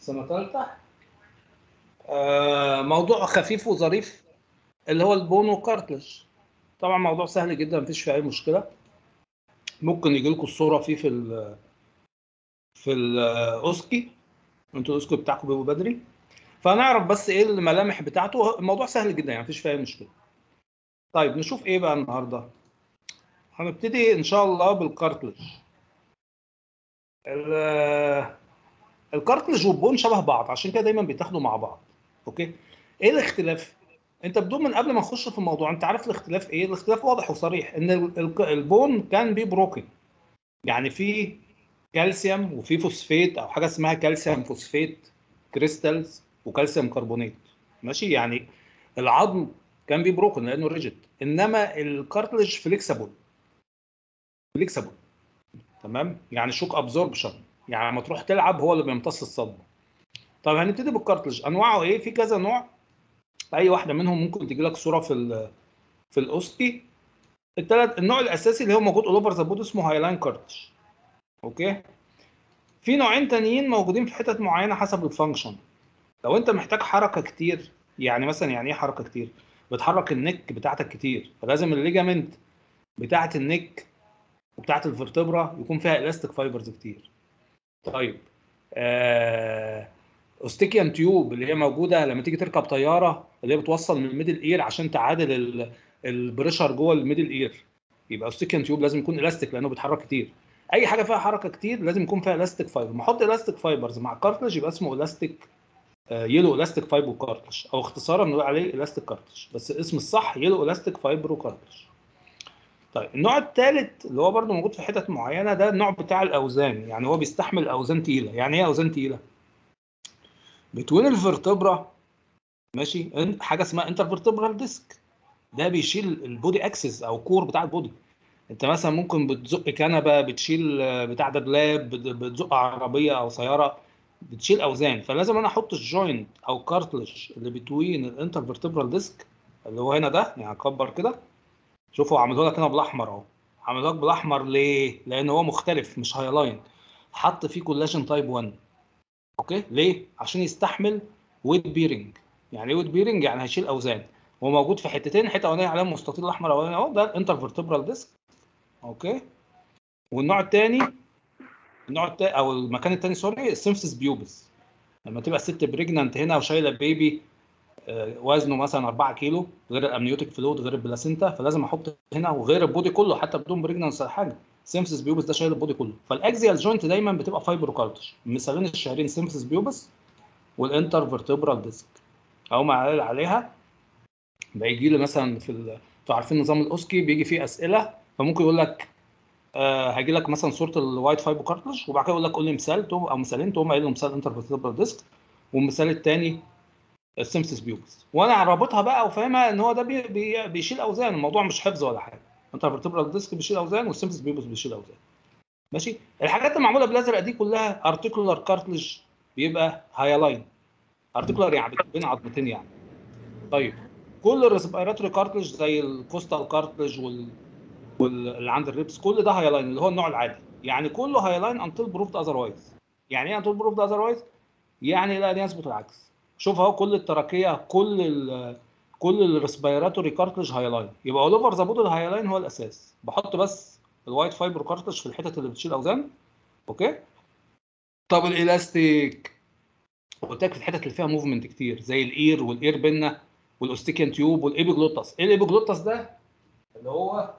سنه ثالثه آه موضوع خفيف وظريف اللي هو البون والكارتلج طبعا موضوع سهل جدا مفيش فيه اي مشكله ممكن يجي لكم الصوره فيه في ال في الاوسكي انتوا الاوسكي بتاعكم بيبقوا بدري فنعرف بس ايه الملامح بتاعته الموضوع سهل جدا يعني مفيش فيه اي مشكله طيب نشوف ايه بقى النهارده هنبتدي ان شاء الله بالكارتلج ال- الكارتلج والبون شبه بعض عشان كده دايما بيتاخدوا مع بعض اوكي ايه الاختلاف انت بدون من قبل ما نخش في الموضوع انت عارف الاختلاف ايه الاختلاف واضح وصريح ان ال- ال- البون كان بي بروكن يعني في كالسيوم وفي فوسفيت او حاجه اسمها كالسيوم فوسفيت كريستالز وكالسيوم كربونات ماشي يعني العظم كان بي بروكن لانه ريجيد انما الكارتلج فليكسبل فليكسبل تمام يعني شوك ابزوربشن يعني لما تروح تلعب هو اللي بيمتص الصدمه طب هنبتدي بالكارتلج انواعه ايه في كذا نوع اي واحده منهم ممكن تجي لك صوره في ال في الاوسكي الثلاث النوع الاساسي اللي هو موجود اول اوفر ذا بود اسمه هايلاين كارتلج اوكي في نوعين تانيين موجودين في حتت معينه حسب الفانكشن لو انت محتاج حركه كتير يعني مثلا يعني ايه حركه كتير بتحرك النك بتاعتك كتير فلازم الليجامنت بتاعه النك وبتاعه الفرتبرا يكون فيها الاستيك فايبرز كتير طيب آه اوستيكيان تيوب اللي هي موجوده لما تيجي تركب طياره اللي هي بتوصل من الميدل اير عشان تعادل ال- البريشر جوه الميدل اير يبقى اوستيكيان تيوب لازم يكون الاستيك لانه بيتحرك كتير اي حاجه فيها حركه كتير لازم يكون فيها الاستيك فايبر ما احط الاستيك فايبرز مع كارتلج يبقى اسمه الاستيك يلو الاستيك فايبر كارتلج او اختصارا نقول عليه الاستيك كارتلج بس الاسم الصح يلو الاستيك فايبر كارتلج طيب النوع الثالث اللي هو برضه موجود في حتت معينه ده النوع بتاع الاوزان يعني هو بيستحمل اوزان تقيله يعني ايه اوزان تقيله بتوين الفرتبرا ماشي إن- حاجه اسمها انترفرتبرال ديسك ده بيشيل البودي اكسس او كور بتاع البودي انت مثلا ممكن بتزق كنبه بتشيل آه، بتاع دولاب بت- بتزق عربيه او سياره بتشيل اوزان فلازم انا احط الجوينت او كارتلج اللي بتوين الانترفرتبرال ديسك اللي هو هنا ده يعني اكبر كده شوفوا عامله لك هنا بالاحمر اهو عامله لك بالاحمر ليه؟ لان هو مختلف مش هايلاين حط فيه كولاجين تايب 1 اوكي ليه؟ عشان يستحمل ويت بيرنج يعني ايه ويت بيرنج؟ يعني هيشيل اوزان هو موجود في حتتين حته اولانيه عليها مستطيل احمر اولاني اهو ده الانترفرتبرال ديسك اوكي والنوع الثاني النوع التاني او المكان الثاني سوري السيمفيس بيوبس لما تبقى الست بريجنانت هنا وشايله بيبي آه، وزنه مثلا 4 كيلو غير الامنيوتيك فلويد غير البلاسينتا فلازم احط هنا وغير البودي كله حتى بدون بريجنانس ولا حاجه سيمفيس بيوبس ده شايل البودي كله فالاكزيال جوينت دايما بتبقى فايبروكارتج مثالين الشهرين سيمفيس بيوبس والانترفرتبرال ديسك او ما قال عليها بيجي لي مثلا في ال- انتوا عارفين نظام الاوسكي بيجي فيه اسئله فممكن يقول لك آه هيجي لك مثلا صوره الوايت فايبر كارتلج وبعد كده يقول لك قول لي مثال تقوم او مثالين تقوم قايل له مثال انترفرتبرال ديسك والمثال الثاني السيمسيس بيوبس وانا رابطها بقى وفاهمها ان هو ده بي بي بيشيل اوزان الموضوع مش حفظ ولا حاجه انترفرتبرال ديسك بيشيل اوزان والسيمسيس بيوبس بيشيل اوزان ماشي الحاجات اللي معموله بالازرق دي كلها ارتيكولار كارتلج بيبقى هايلاين ارتيكولار يعني بين عظمتين يعني طيب كل الريسبيراتوري كارتلج زي الكوستال كارتلج وال واللي عند الريبس كل ده هايلاين اللي هو النوع العادي يعني كله هايلاين انتل بروفد اذروايز يعني ايه انتل بروفد اذروايز يعني لا يثبت العكس شوف اهو كل التراكيه كل ال كل الريسبيراتوري كارتلج هايلاين يبقى اول اوفر ذا بودي الهايلاين هو الاساس بحط بس الوايت فايبر كارتلج في الحتت اللي بتشيل اوزان اوكي طب الالاستيك قلت لك في الحتت اللي فيها موفمنت كتير زي الاير والاير بينا والاوستيكيان تيوب والابيجلوتس ايه الابيجلوتس ده اللي هو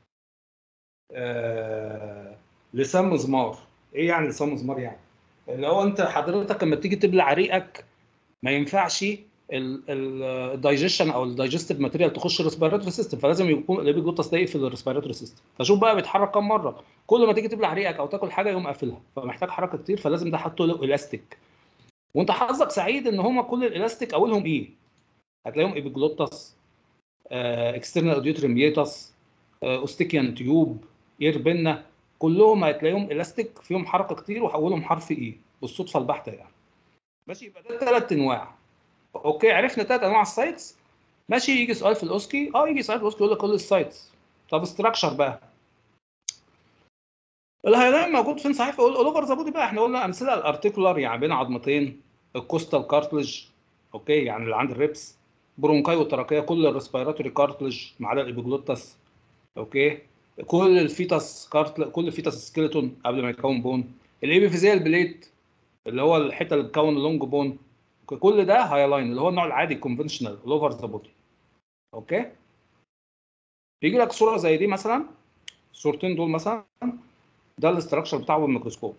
آه لسان مزمار ايه يعني لسان مزمار يعني اللي هو انت حضرتك لما تيجي تبلع ريقك ما ينفعش الدايجيشن او الدايجستيف ماتيريال تخش الريسبيراتوري سيستم فلازم يكون الابيجلوتس ده يقفل الريسبيراتوري سيستم فشوف بقى بيتحرك كام مره كل ما تيجي تبلع ريقك او تاكل حاجه يقوم قافلها فمحتاج حركه كتير فلازم ده حاطه له الاستيك وانت حظك سعيد ان هما كل الالاستيك اولهم ايه هتلاقيهم ايبيجلوتس اكسترنال اوديوتري ميتاس اوستيكيان تيوب اير بينا كلهم هتلاقيهم الاستيك فيهم حركه كتير وحولهم حرف ايه بالصدفه البحته يعني ماشي يبقى ده ثلاث انواع اوكي عرفنا ثلاث انواع السايتس ماشي يجي سؤال في الاوسكي اه يجي سؤال في الاوسكي يقول لك كل السايتس طب استراكشر بقى الهايلاين موجود فين صحيح في اول اوفر ذا بودي بقى احنا قلنا امثله الارتيكولار يعني بين عظمتين الكوستال كارتلج اوكي يعني اللي عند الريبس برونكاي والتراكيه كل الريسبيراتوري كارتلج ما عدا الابيجلوتس اوكي كل الفيتاس كارتل كل الفيتاس سكيلتون قبل ما يكون بون الابيفيزيال بليت اللي هو الحته اللي بتكون اللونج بون كل ده هايلاين اللي هو النوع العادي الكونفنشنال اوفر ذا بودي اوكي يجي لك صوره زي دي مثلا الصورتين دول مثلا ده الاستراكشر بتاعه بالميكروسكوب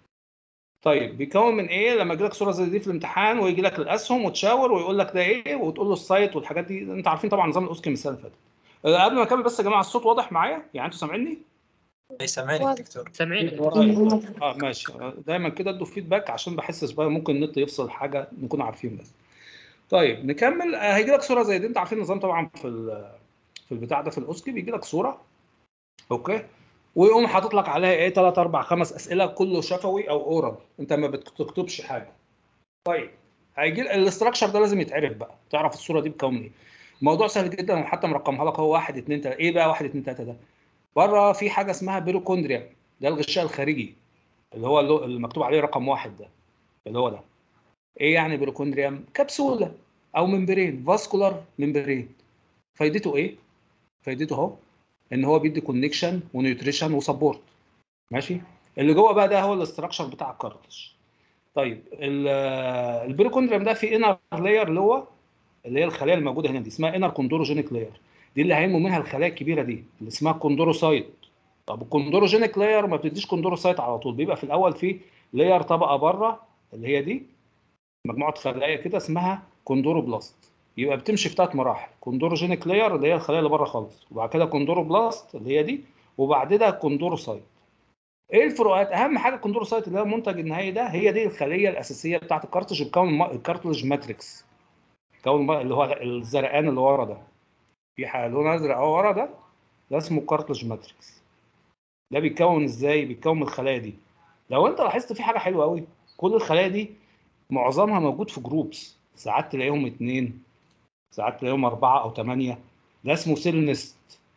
طيب بيكون من ايه لما يجي لك صوره زي دي في الامتحان ويجي لك الاسهم وتشاور ويقول لك ده ايه وتقول له السايت والحاجات دي انت عارفين طبعا نظام الاوسكي السنه اللي فاتت أه، قبل ما اكمل بس يا جماعه الصوت واضح معايا يعني انتوا سامعيني اي سامعني دكتور سامعين اه ماشي آه، دايما كده ادوا فيدباك عشان بحس شويه ممكن النت يفصل حاجه نكون عارفين بس طيب نكمل آه، هيجي لك صوره زي دي انت عارفين النظام طبعا في ال- في البتاع ده في الاوسكي بيجي لك صوره اوكي ويقوم حاطط لك عليها ايه 3 4 5 اسئله كله شفوي او اورال انت ما بتكتبش حاجه طيب هيجي الاستراكشر ده لازم يتعرف بقى تعرف الصوره دي بتكون ايه الموضوع سهل جدا وحتى مرقمها لك هو 1 2 3 ايه بقى 1 2 3 ده بره في حاجه اسمها بيروكوندريا ده الغشاء الخارجي اللي هو اللي اللي مكتوب عليه رقم واحد ده اللي هو ده ايه يعني بيروكوندريا كبسوله او ممبرين فاسكولار ممبرين فايدته ايه فايدته اهو ان هو بيدي كونكشن ونيوتريشن وسبورت ماشي اللي جوه بقى ده هو الاستراكشر بتاع الكارتش طيب ال- البيروكوندريوم ده في انر لاير اللي هو اللي هي الخلايا الموجوده هنا دي اسمها انر كوندوروجينيك لاير دي اللي هينمو منها الخلايا الكبيره دي اللي اسمها كوندوروسايت طب الكوندوروجينيك لاير ما بتديش كوندوروسايت على طول بيبقى في الاول في لاير طبقه بره اللي هي دي مجموعه خلايا كده اسمها كوندوروبلاست يبقى بتمشي في ثلاث مراحل كوندوروجينيك لاير اللي هي الخلايا اللي بره خالص وبعد كده كوندوروبلاست اللي هي دي وبعد كده كوندوروسايت ايه الفروقات اهم حاجه الكوندوروسايت اللي هو المنتج النهائي ده هي دي الخليه الاساسيه بتاعه الكارتج بتكون الم- الكارتلج ماتريكس بتكون الم- اللي هو الزرقان اللي ورا ده في حاجه لون ازرق اهو ورا ده ده اسمه كارتلج ماتريكس ده بيتكون ازاي بيتكون من الخلايا دي لو انت لاحظت في حاجه حلوه قوي كل الخلايا دي معظمها موجود في جروبس ساعات تلاقيهم اتنين ساعات تلاقيهم اربعه او ثمانيه ده اسمه سيل نست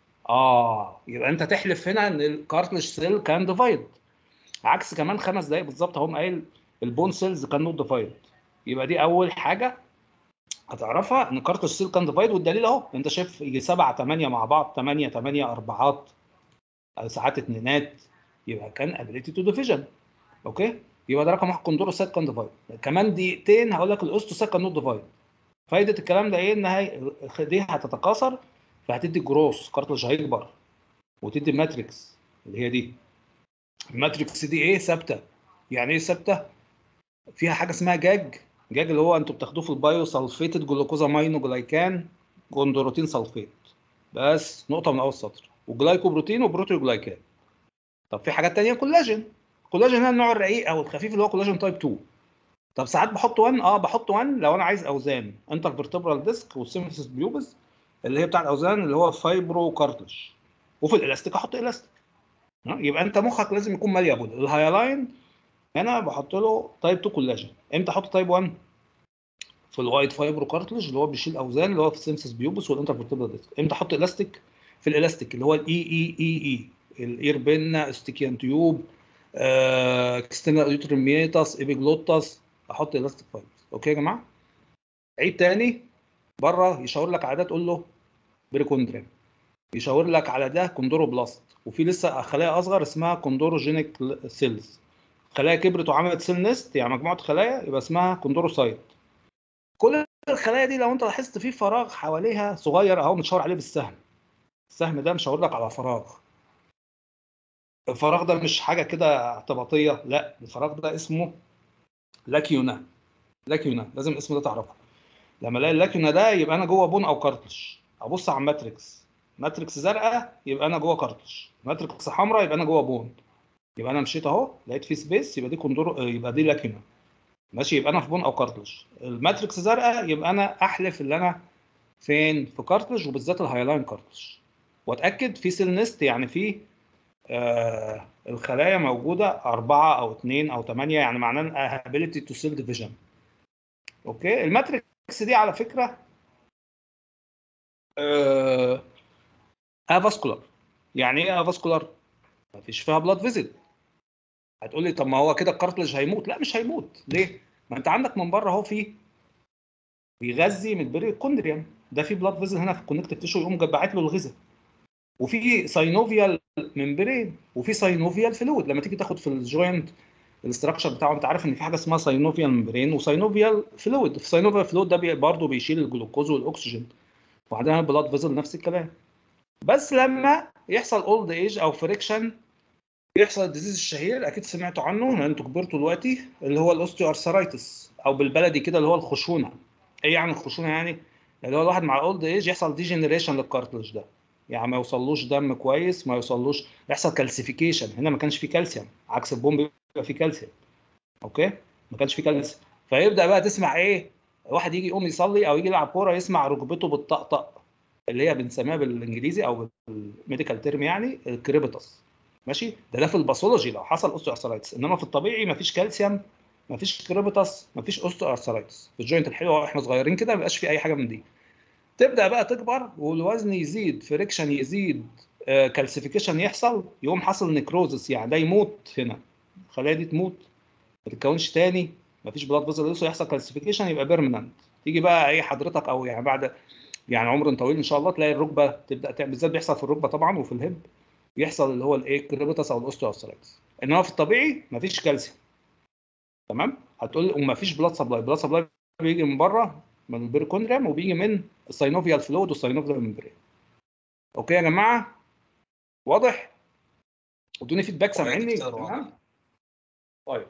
اه يبقى انت تحلف هنا ان الكارتلج سيل كان ديفايد عكس كمان خمس دقايق بالظبط هم قايل البون سيلز كان نوت ديفايد يبقى دي اول حاجه هتعرفها ان كارتلج سيل كان ديفايد والدليل اهو انت شايف يجي سبعه ثمانيه مع بعض ثمانيه ثمانيه اربعات أو ساعات اتنينات يبقى كان ابيليتي تو ديفيجن اوكي يبقى ده رقم واحد كوندوروسايت كان ديفايد كمان دقيقتين هقول لك الاوستوسايت كان نوت ديفايد فايده الكلام ده ايه ان هي دي هتتكاثر فهتدي جروس كارتلج هيكبر وتدي ماتريكس اللي هي دي الماتريكس دي ايه ثابته يعني ايه ثابته فيها حاجه اسمها جاج جاج اللي هو انتوا بتاخدوه في البايو سلفيتد جلوكوزامينو جلايكان جوندروتين سلفيت بس نقطه من اول سطر وجلايكوبروتين وبروتيوجلايكان طب في حاجات تانية كولاجين كولاجين هنا النوع الرقيق او الخفيف اللي هو كولاجين تايب 2 طب ساعات بحط 1 اه بحط 1 لو انا عايز اوزان انتر فيرتبرال ديسك والسيمفيسيس بيوبس اللي هي بتاع الاوزان اللي هو فايبرو كارتلج وفي الالاستيك احط الاستيك ها؟ يبقى انت مخك لازم يكون ماليابل الهايلاين هنا بحط له تايب 2 كولاجين امتى احط تايب 1 في الوايت فايبرو كارتلج اللي هو بيشيل اوزان اللي هو في السيمفيسيس بيوبس والانتر فيرتبرال ديسك امتى احط الاستيك في الالاستيك اللي هو الاي اي اي اي الاير بينا استيكيان تيوب اكسترنال اوديتوريميتاس ايبيجلوتاس احط الاستيك فايبرز اوكي يا جماعه عيد تاني بره يشاور لك على ده تقول له بريكوندريم يشاور لك على ده كوندوروبلاست وفي لسه خلايا اصغر اسمها كوندوروجينيك سيلز خلايا كبرت وعملت سيل نست يعني مجموعه خلايا يبقى اسمها كوندوروسايت كل الخلايا دي لو انت لاحظت في فراغ حواليها صغير اهو متشاور عليه بالسهم السهم ده مشاور لك على فراغ الفراغ ده مش حاجه كده اعتباطيه لا الفراغ ده اسمه لاكيونا لاكيونا لازم الاسم ده تعرفه لما الاقي اللاكيونا ده يبقى انا جوه بون او كارتلج ابص على الماتريكس ماتريكس زرقاء يبقى انا جوه كارتلج ماتريكس حمراء يبقى انا جوه بون يبقى انا مشيت اهو لقيت فيه سبيس يبقى دي كوندور يبقى دي لاكيونا ماشي يبقى انا في بون او كارتلج الماتريكس زرقاء يبقى انا احلف ان انا فين في كارتلج وبالذات الهايلاين كارتلج واتاكد في سيل نست يعني في آه الخلايا موجوده أربعة أو اثنين أو ثمانية يعني معناه ability to cell division أوكي الماتريكس دي على فكرة آه افاسكولار يعني ايه افاسكولار؟ مفيش فيها بلاد فيزيت هتقول لي طب ما هو كده الكارتلج هيموت لا مش هيموت ليه؟ ما انت عندك من بره اهو في بيغذي من البريكوندريوم ده في بلاد فيزل هنا في الكونكتيف تيشو يقوم باعت له الغذاء وفي ساينوفيال ممبرين وفي ساينوفيال فلويد لما تيجي تاخد في الجوينت الاستراكشر بتاعه انت عارف ان في حاجه اسمها ساينوفيال ممبرين وساينوفيال فلويد في ساينوفيال فلويد ده بي برضه بيشيل الجلوكوز والاكسجين وبعدين البلاد فيزل نفس الكلام بس لما يحصل اولد ايج او فريكشن يحصل الديزيز الشهير اكيد سمعتوا عنه لان انتوا كبرتوا دلوقتي اللي هو الاوستيو ارثرايتس او بالبلدي كده اللي هو الخشونه ايه يعني الخشونه يعني اللي هو الواحد مع الاولد ايج يحصل ديجنريشن للكارتلج ده يعني ما يوصلوش دم كويس ما يوصلوش يحصل كالسيفيكيشن هنا ما كانش فيه كالسيوم عكس البوم بيبقى فيه كالسيوم اوكي ما كانش فيه كالسيوم فيبدا بقى تسمع ايه واحد يجي يقوم يصلي او يجي يلعب كوره يسمع ركبته بتطقطق اللي هي بنسميها بالانجليزي او بالميديكال تيرم يعني الكريبتس ماشي ده ده في الباثولوجي لو حصل اوستو ارثرايتس انما في الطبيعي مفيش كالسيوم مفيش كريبتس مفيش اوستو ارثرايتس في الجوينت الحلو احنا صغيرين كده ما بيبقاش في اي حاجه من دي تبدا بقى تكبر والوزن يزيد فريكشن يزيد آه كالسيفيكيشن يحصل يقوم حصل نكروزس يعني ده يموت هنا الخلايا دي تموت ما تتكونش تاني مفيش بلاد فيزل يحصل كالسيفيكيشن يبقى بيرمننت تيجي بقى ايه حضرتك او يعني بعد يعني عمر طويل ان شاء الله تلاقي الركبه تبدا تعمل بالذات بيحصل في الركبه طبعا وفي الهب يحصل اللي هو الايه الكريبتس او الاوستيوارثرايتس انما في الطبيعي مفيش كالسيوم تمام هتقول لي ومفيش بلاد سبلاي بلاد سبلاي بيجي من بره من البيركوندريم وبيجي من الساينوفيال فلويد والساينوفيال ممبرين اوكي يا جماعه واضح ادوني فيدباك سامعيني تمام طيب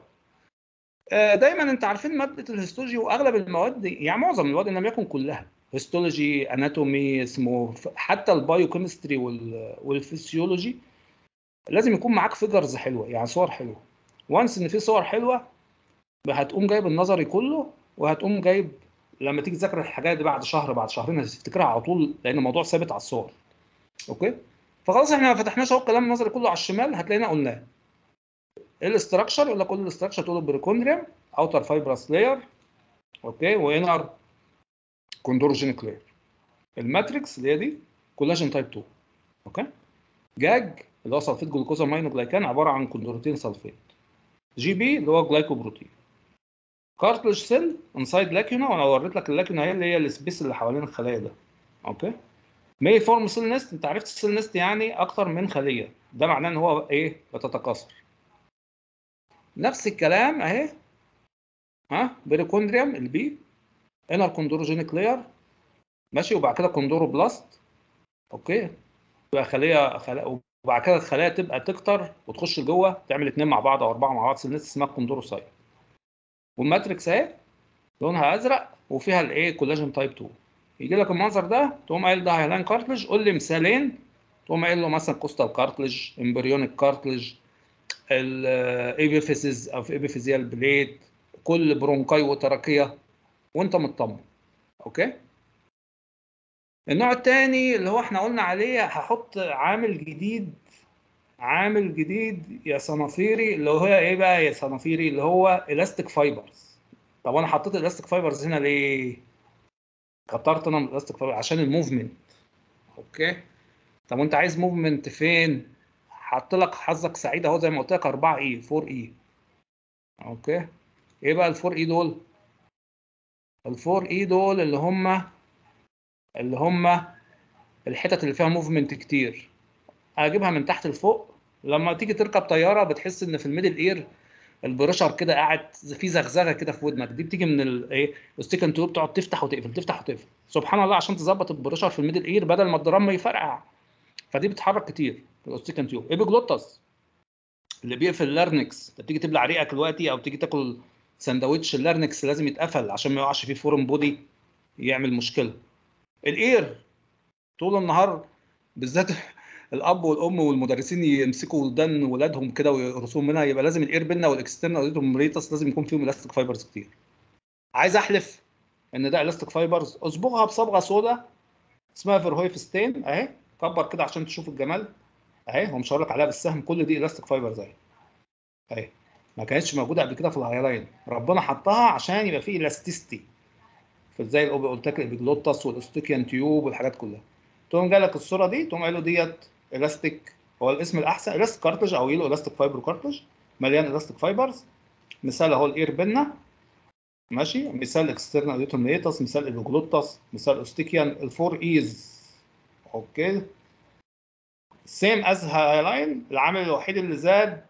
دايما انت عارفين ماده الهيستولوجي واغلب المواد يعني معظم المواد ان لم يكن كلها هيستولوجي اناتومي اسمه حتى البايوكيمستري والفسيولوجي لازم يكون معاك فيجرز حلوه يعني صور حلوه وانس ان في صور حلوه هتقوم جايب النظري كله وهتقوم جايب لما تيجي تذاكر الحاجات دي بعد شهر بعد شهرين هتفتكرها على طول لان الموضوع ثابت على الصور اوكي فخلاص احنا ما فتحناش اهو الكلام النظري كله على الشمال هتلاقينا قلناه الاستراكشر يقول لك كل الاستراكشر تقول بريكوندريم اوتر فايبرس لاير اوكي وانر كوندروجينيك لاير الماتريكس اللي هي دي كولاجين تايب 2 اوكي جاج اللي هو سلفيت جلوكوزا ماينو جلايكان عباره عن كوندروتين سلفيت جي بي اللي هو جلايكوبروتين كارتلج سيل انسايد لاكيونا وانا وريت لك اللاكيونا هي اللي هي السبيس اللي حوالين الخلايا ده اوكي مي فورم سيل نست انت عرفت السيل نست يعني اكتر من خليه ده معناه ان هو ايه بتتكاثر نفس الكلام اهي ها بريكوندريوم البي انر كوندروجينيك لاير ماشي وبعد كده كوندوروبلاست اوكي تبقى خليه خلايا وبعد كده الخلايا تبقى تكتر وتخش لجوه تعمل اثنين مع بعض او اربعه مع بعض سيل نست اسمها كوندوروسايت والماتريكس اهي لونها ازرق وفيها الايه كولاجين تايب 2 يجي لك المنظر ده تقوم قايل ده هايلاين كارتلج قول لي مثالين تقوم قايل له مثلا كوستال كارتلج امبريونيك كارتلج الايبيفيسز او ايبيفيزيال بليد كل برونكاي وتراكيه وانت مطمن اوكي النوع الثاني اللي هو احنا قلنا عليه هحط عامل جديد عامل جديد يا صنافيري اللي هو ايه بقى يا صنافيري اللي هو الاستيك فايبرز طب انا حطيت الاستيك فايبرز هنا ليه كترت انا من الاستيك فايبرز عشان الموفمنت اوكي طب وانت عايز موفمنت فين حط لك حظك سعيد اهو زي ما قلت لك 4 اي 4 اي اوكي ايه بقى ال 4 اي دول ال 4 اي دول اللي هم اللي هم الحتت اللي فيها موفمنت كتير اجيبها من تحت لفوق لما تيجي تركب طياره بتحس ان في الميدل اير البريشر كده قاعد في زغزغه كده في ودنك دي بتيجي من الايه الستيكن تيوب تقعد تفتح وتقفل تفتح وتقفل سبحان الله عشان تظبط البريشر في الميدل اير بدل ما الدرام يفرقع فدي بتتحرك كتير الاوستيكان تيوب ايبيجلوتس اللي بيقفل اللارنكس انت بتيجي تبلع ريقك دلوقتي او تيجي تاكل سندوتش اللارنكس لازم يتقفل عشان ما يقعش فيه فورم بودي يعمل مشكله الاير طول النهار بالذات الاب والام والمدرسين يمسكوا ودان ولادهم كده ويقرصوهم منها يبقى لازم الاير بينا والاكسترنال ميريتس لازم يكون فيهم الاستيك فايبرز كتير عايز احلف ان ده الاستيك فايبرز اصبغها بصبغه سوداء اسمها فيرهويف ستين اهي كبر كده عشان تشوف الجمال اهي هو مش هقول لك عليها بالسهم كل دي الاستيك فايبرز اهي اهي ما كانتش موجوده قبل كده في الهايلاين ربنا حطها عشان يبقى فيه الاستيستي في زي الاوبي قلت لك الابيجلوتس والاستيكيان تيوب والحاجات كلها تقوم جاي لك الصوره دي تقوم قايل له ديت الاستيك هو الاسم الاحسن الاستيك كارتج او يلو الاستيك فايبر كارتج مليان الاستيك فايبرز مثال اهو الاير بينا ماشي مثال اكسترنال ايتوميتس مثال ايبوجلوتس مثال اوستيكيان الفور ايز اوكي سيم از هايلاين العامل الوحيد اللي زاد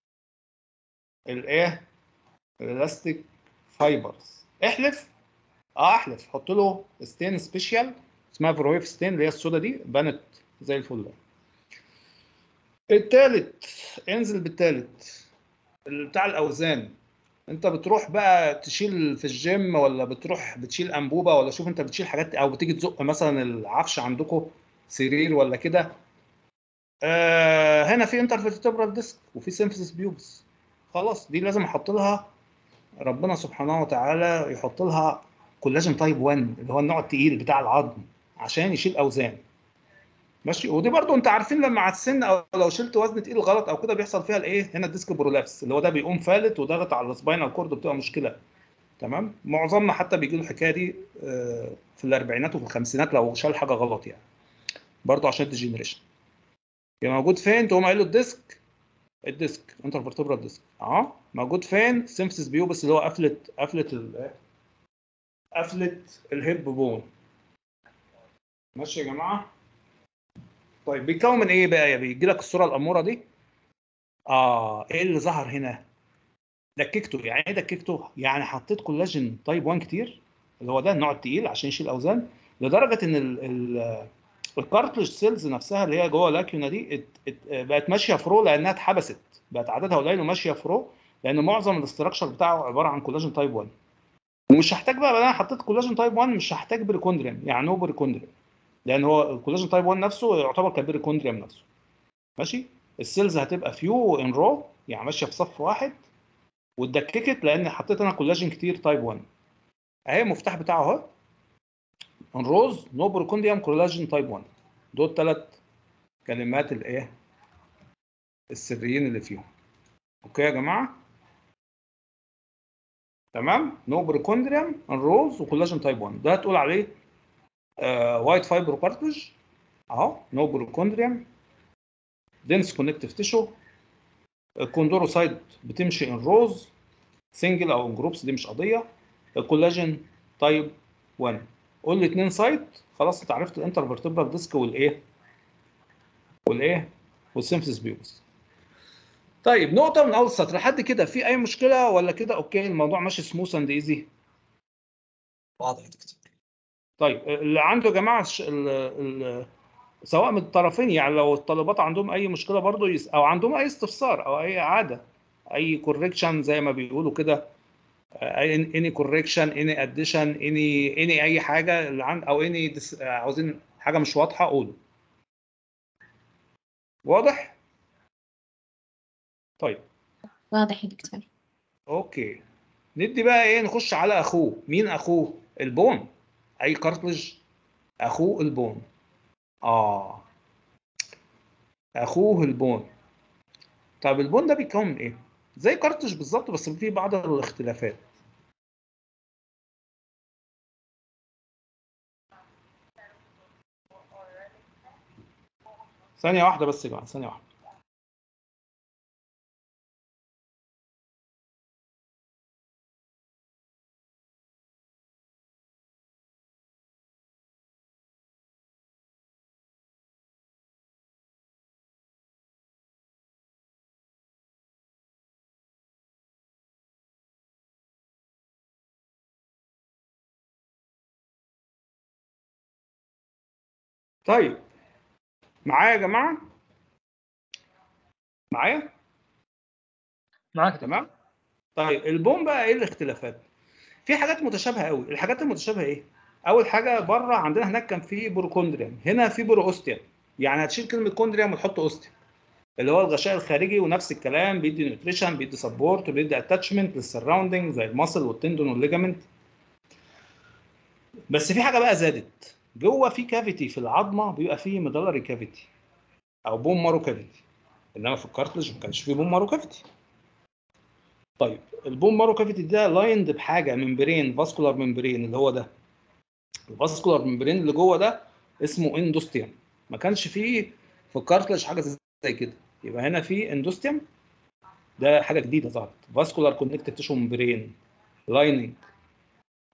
الايه الالاستيك فايبرز احلف اه احلف حط له ستين سبيشال اسمها فرويف ستين اللي هي السودا دي بنت زي الفل التالت انزل بالتالت بتاع الاوزان انت بتروح بقى تشيل في الجيم ولا بتروح بتشيل انبوبه ولا شوف انت بتشيل حاجات او بتيجي تزق مثلا العفش عندكم سرير ولا كده آه هنا في انترفيرتبرال ديسك وفي سيمفيسيس بيوبس خلاص دي لازم احط لها ربنا سبحانه وتعالى يحط لها كولاجين تايب 1 اللي هو النوع التقيل بتاع العظم عشان يشيل اوزان ماشي ودي برضو انت عارفين لما على السن او لو شلت وزن تقيل غلط او كده بيحصل فيها الايه هنا الديسك برولابس اللي هو ده بيقوم فالت وضغط على السباينال كورد بتبقى مشكله تمام معظمنا حتى بيجي له الحكايه دي آه، في الاربعينات وفي الخمسينات لو شال حاجه غلط يعني برضو عشان الديجنريشن يبقى موجود فين تقوم قايل له الديسك الديسك انترفرتبرال ديسك اه موجود فين سيمفيسيس بيوبس اللي هو قفله قفله ال قفله الهيب بون ماشي يا جماعه طيب بيتكون من ايه بقى بيجي لك الصوره الاموره دي اه ايه اللي ظهر هنا دككته يعني ايه دككته يعني حطيت كولاجين تايب 1 كتير اللي هو ده النوع التقيل عشان يشيل اوزان لدرجه ان ال ال الكارتلج سيلز نفسها اللي هي جوه اللاكيونا دي ات ات بقت ماشيه فرو لانها اتحبست بقت عددها قليل وماشيه فرو لان معظم الاستراكشر بتاعه عباره عن كولاجين تايب 1 ومش هحتاج بقى انا حطيت كولاجين تايب 1 مش هحتاج بريكوندريم يعني نو بريكوندريم لان هو الكولاجين تايب 1 نفسه يعتبر كبريكوندريم نفسه ماشي السيلز هتبقى فيو ان رو يعني ماشيه في صف واحد واتدككت لان حطيت انا كولاجين كتير تايب 1 اهي المفتاح بتاعه اهو ان روز نو بروكونديوم كولاجين تايب 1 دول ثلاث كلمات الايه السريين اللي فيهم اوكي يا جماعه تمام نو بروكوندريوم ان روز وكولاجين تايب 1 ده هتقول عليه وايت فايبر كارتج اهو نو بروكوندريوم دنس كونكتيف تيشو الكوندروسايت بتمشي ان روز سنجل او ان جروبس دي مش قضيه الكولاجين تايب 1 قول لي اثنين سايت خلاص انت عرفت الانترفيرتبرال ديسك والايه والايه والسيمفيس بيوبس طيب نقطة من أول السطر لحد كده في أي مشكلة ولا كده أوكي الموضوع ماشي سموث أند إيزي؟ واضح يا دكتور طيب اللي عنده يا جماعة الش- ال ال سواء من الطرفين يعني لو الطالبات عندهم أي مشكلة برضو يس أو عندهم أي استفسار أو أي إعادة أي كوريكشن زي ما بيقولوا كده اني كوريكشن اني اديشن اني اني اي حاجه اللي عند او اني عاوزين حاجه مش واضحه قولوا واضح طيب واضح يا دكتور اوكي ندي بقى ايه نخش على اخوه مين اخوه البون اي كارتلج اخوه البون اه اخوه البون طب البون ده بيتكون من ايه زي كارتلج بالظبط بس فيه بعض الاختلافات ثانية واحدة بس يا جماعة ثانية واحدة طيب معايا يا جماعة معايا معاك دكتور. تمام طيب البوم بقى ايه الاختلافات في حاجات متشابهه قوي الحاجات المتشابهه ايه اول حاجه بره عندنا هناك كان في بروكوندريم هنا في بروستيوم يعني هتشيل كلمه كوندريم وتحط اوستيوم اللي هو الغشاء الخارجي ونفس الكلام بيدي نيوتريشن بيدي سبورت بيدي اتاتشمنت للسراوندنج زي الماسل والتندون والليجامنت بس في حاجه بقى زادت جوه في كافيتي في العظمه بيبقى فيه ميدالري كافيتي او بوم مارو كافيتي انما في الكارتلج ما كانش فيه بوم مارو كافيتي طيب البوم مارو كافيتي ده لايند بحاجه ممبرين فاسكولار ممبرين اللي هو ده الفاسكولار ممبرين اللي جوه ده اسمه اندوستيوم ما كانش فيه في الكارتلج حاجه زي كده يبقى هنا في اندوستيوم ده حاجه جديده ظهرت فاسكولار كونكتيف تيشو ممبرين لايننج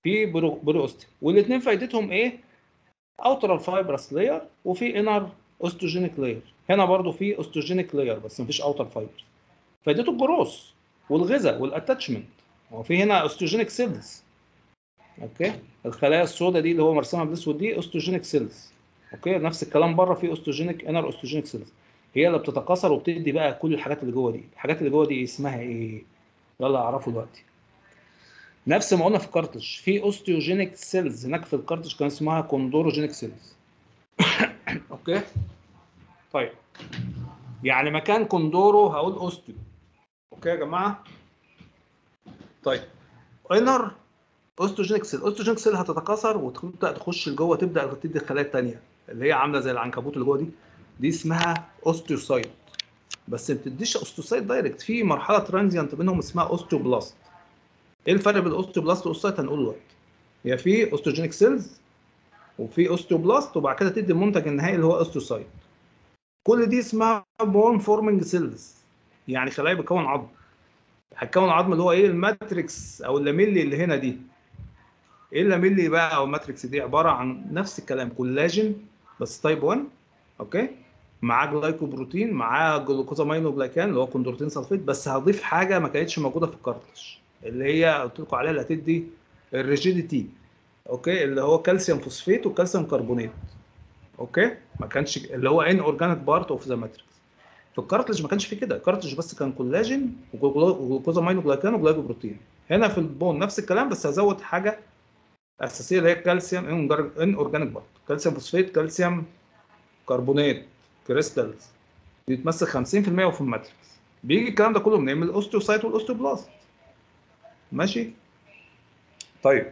في برو برو اوستيوم والاثنين فايدتهم ايه اوترال فايبرس لاير وفي انر اوستوجينيك لاير هنا برضو في اوستوجينيك لاير بس مفيش اوتر فايبرز فايدته الجروس والغذاء والاتاتشمنت وفي هنا اوستوجينيك سيلز اوكي الخلايا السوداء دي اللي هو مرسومها بالاسود دي اوستوجينيك سيلز اوكي نفس الكلام بره في اوستوجينيك انر اوستوجينيك سيلز هي اللي بتتكاثر وبتدي بقى كل الحاجات اللي جوه دي الحاجات اللي جوه دي اسمها ايه يلا اعرفوا دلوقتي نفس ما قلنا في الكارتج في اوستيوجينيك سيلز هناك في الكارتج كان اسمها كوندوروجينيك سيلز اوكي طيب يعني مكان كوندورو هقول اوستيو اوكي يا جماعه طيب انر اوستوجينيك سيل اوستوجينيك سيل هتتكاثر وتبدا تخش لجوه تبدا تدي الخلايا الثانيه اللي هي عامله زي العنكبوت اللي جوه دي دي اسمها اوستيوسايت بس ما بتديش اوستيوسايت دايركت في مرحله ترانزيانت بينهم اسمها اوستيوبلاست ايه الفرق بين الاوستيوبلاست والاوستيوسايت هنقول دلوقتي هي في اوستوجينيك سيلز وفي اوستيوبلاست وبعد كده تدي المنتج النهائي اللي هو اوستيوسايت كل دي اسمها بون فورمنج سيلز يعني خلايا بتكون عظم هتكون عظم اللي هو ايه الماتريكس او اللاميلي اللي هنا دي ايه اللاميلي بقى او الماتريكس دي عباره عن نفس الكلام كولاجين بس تايب 1 اوكي معاه جلايكوبروتين معاه جلوكوزامينو جلايكان اللي هو كوندروتين سلفيت بس هضيف حاجه ما كانتش موجوده في الكارتج اللي هي قلت لكم عليها اللي هتدي الريجيديتي اوكي اللي هو كالسيوم فوسفيت وكالسيوم كربونات اوكي ما كانش اللي هو ان اورجانيك بارت اوف ذا ماتريكس في الكارتلج ما كانش في كده الكارتلج بس كان كولاجين وجلوكوزامينو جلايكان وجلايكوبروتين هنا في البون نفس الكلام بس هزود حاجه اساسيه اللي هي كالسيوم ان اورجانيك بارت كالسيوم فوسفيت كالسيوم كربونات كريستالز بيتمثل 50% وفي الماتريكس بيجي الكلام ده كله منين من الاوستيوسايت والاوستيوبلاست ماشي طيب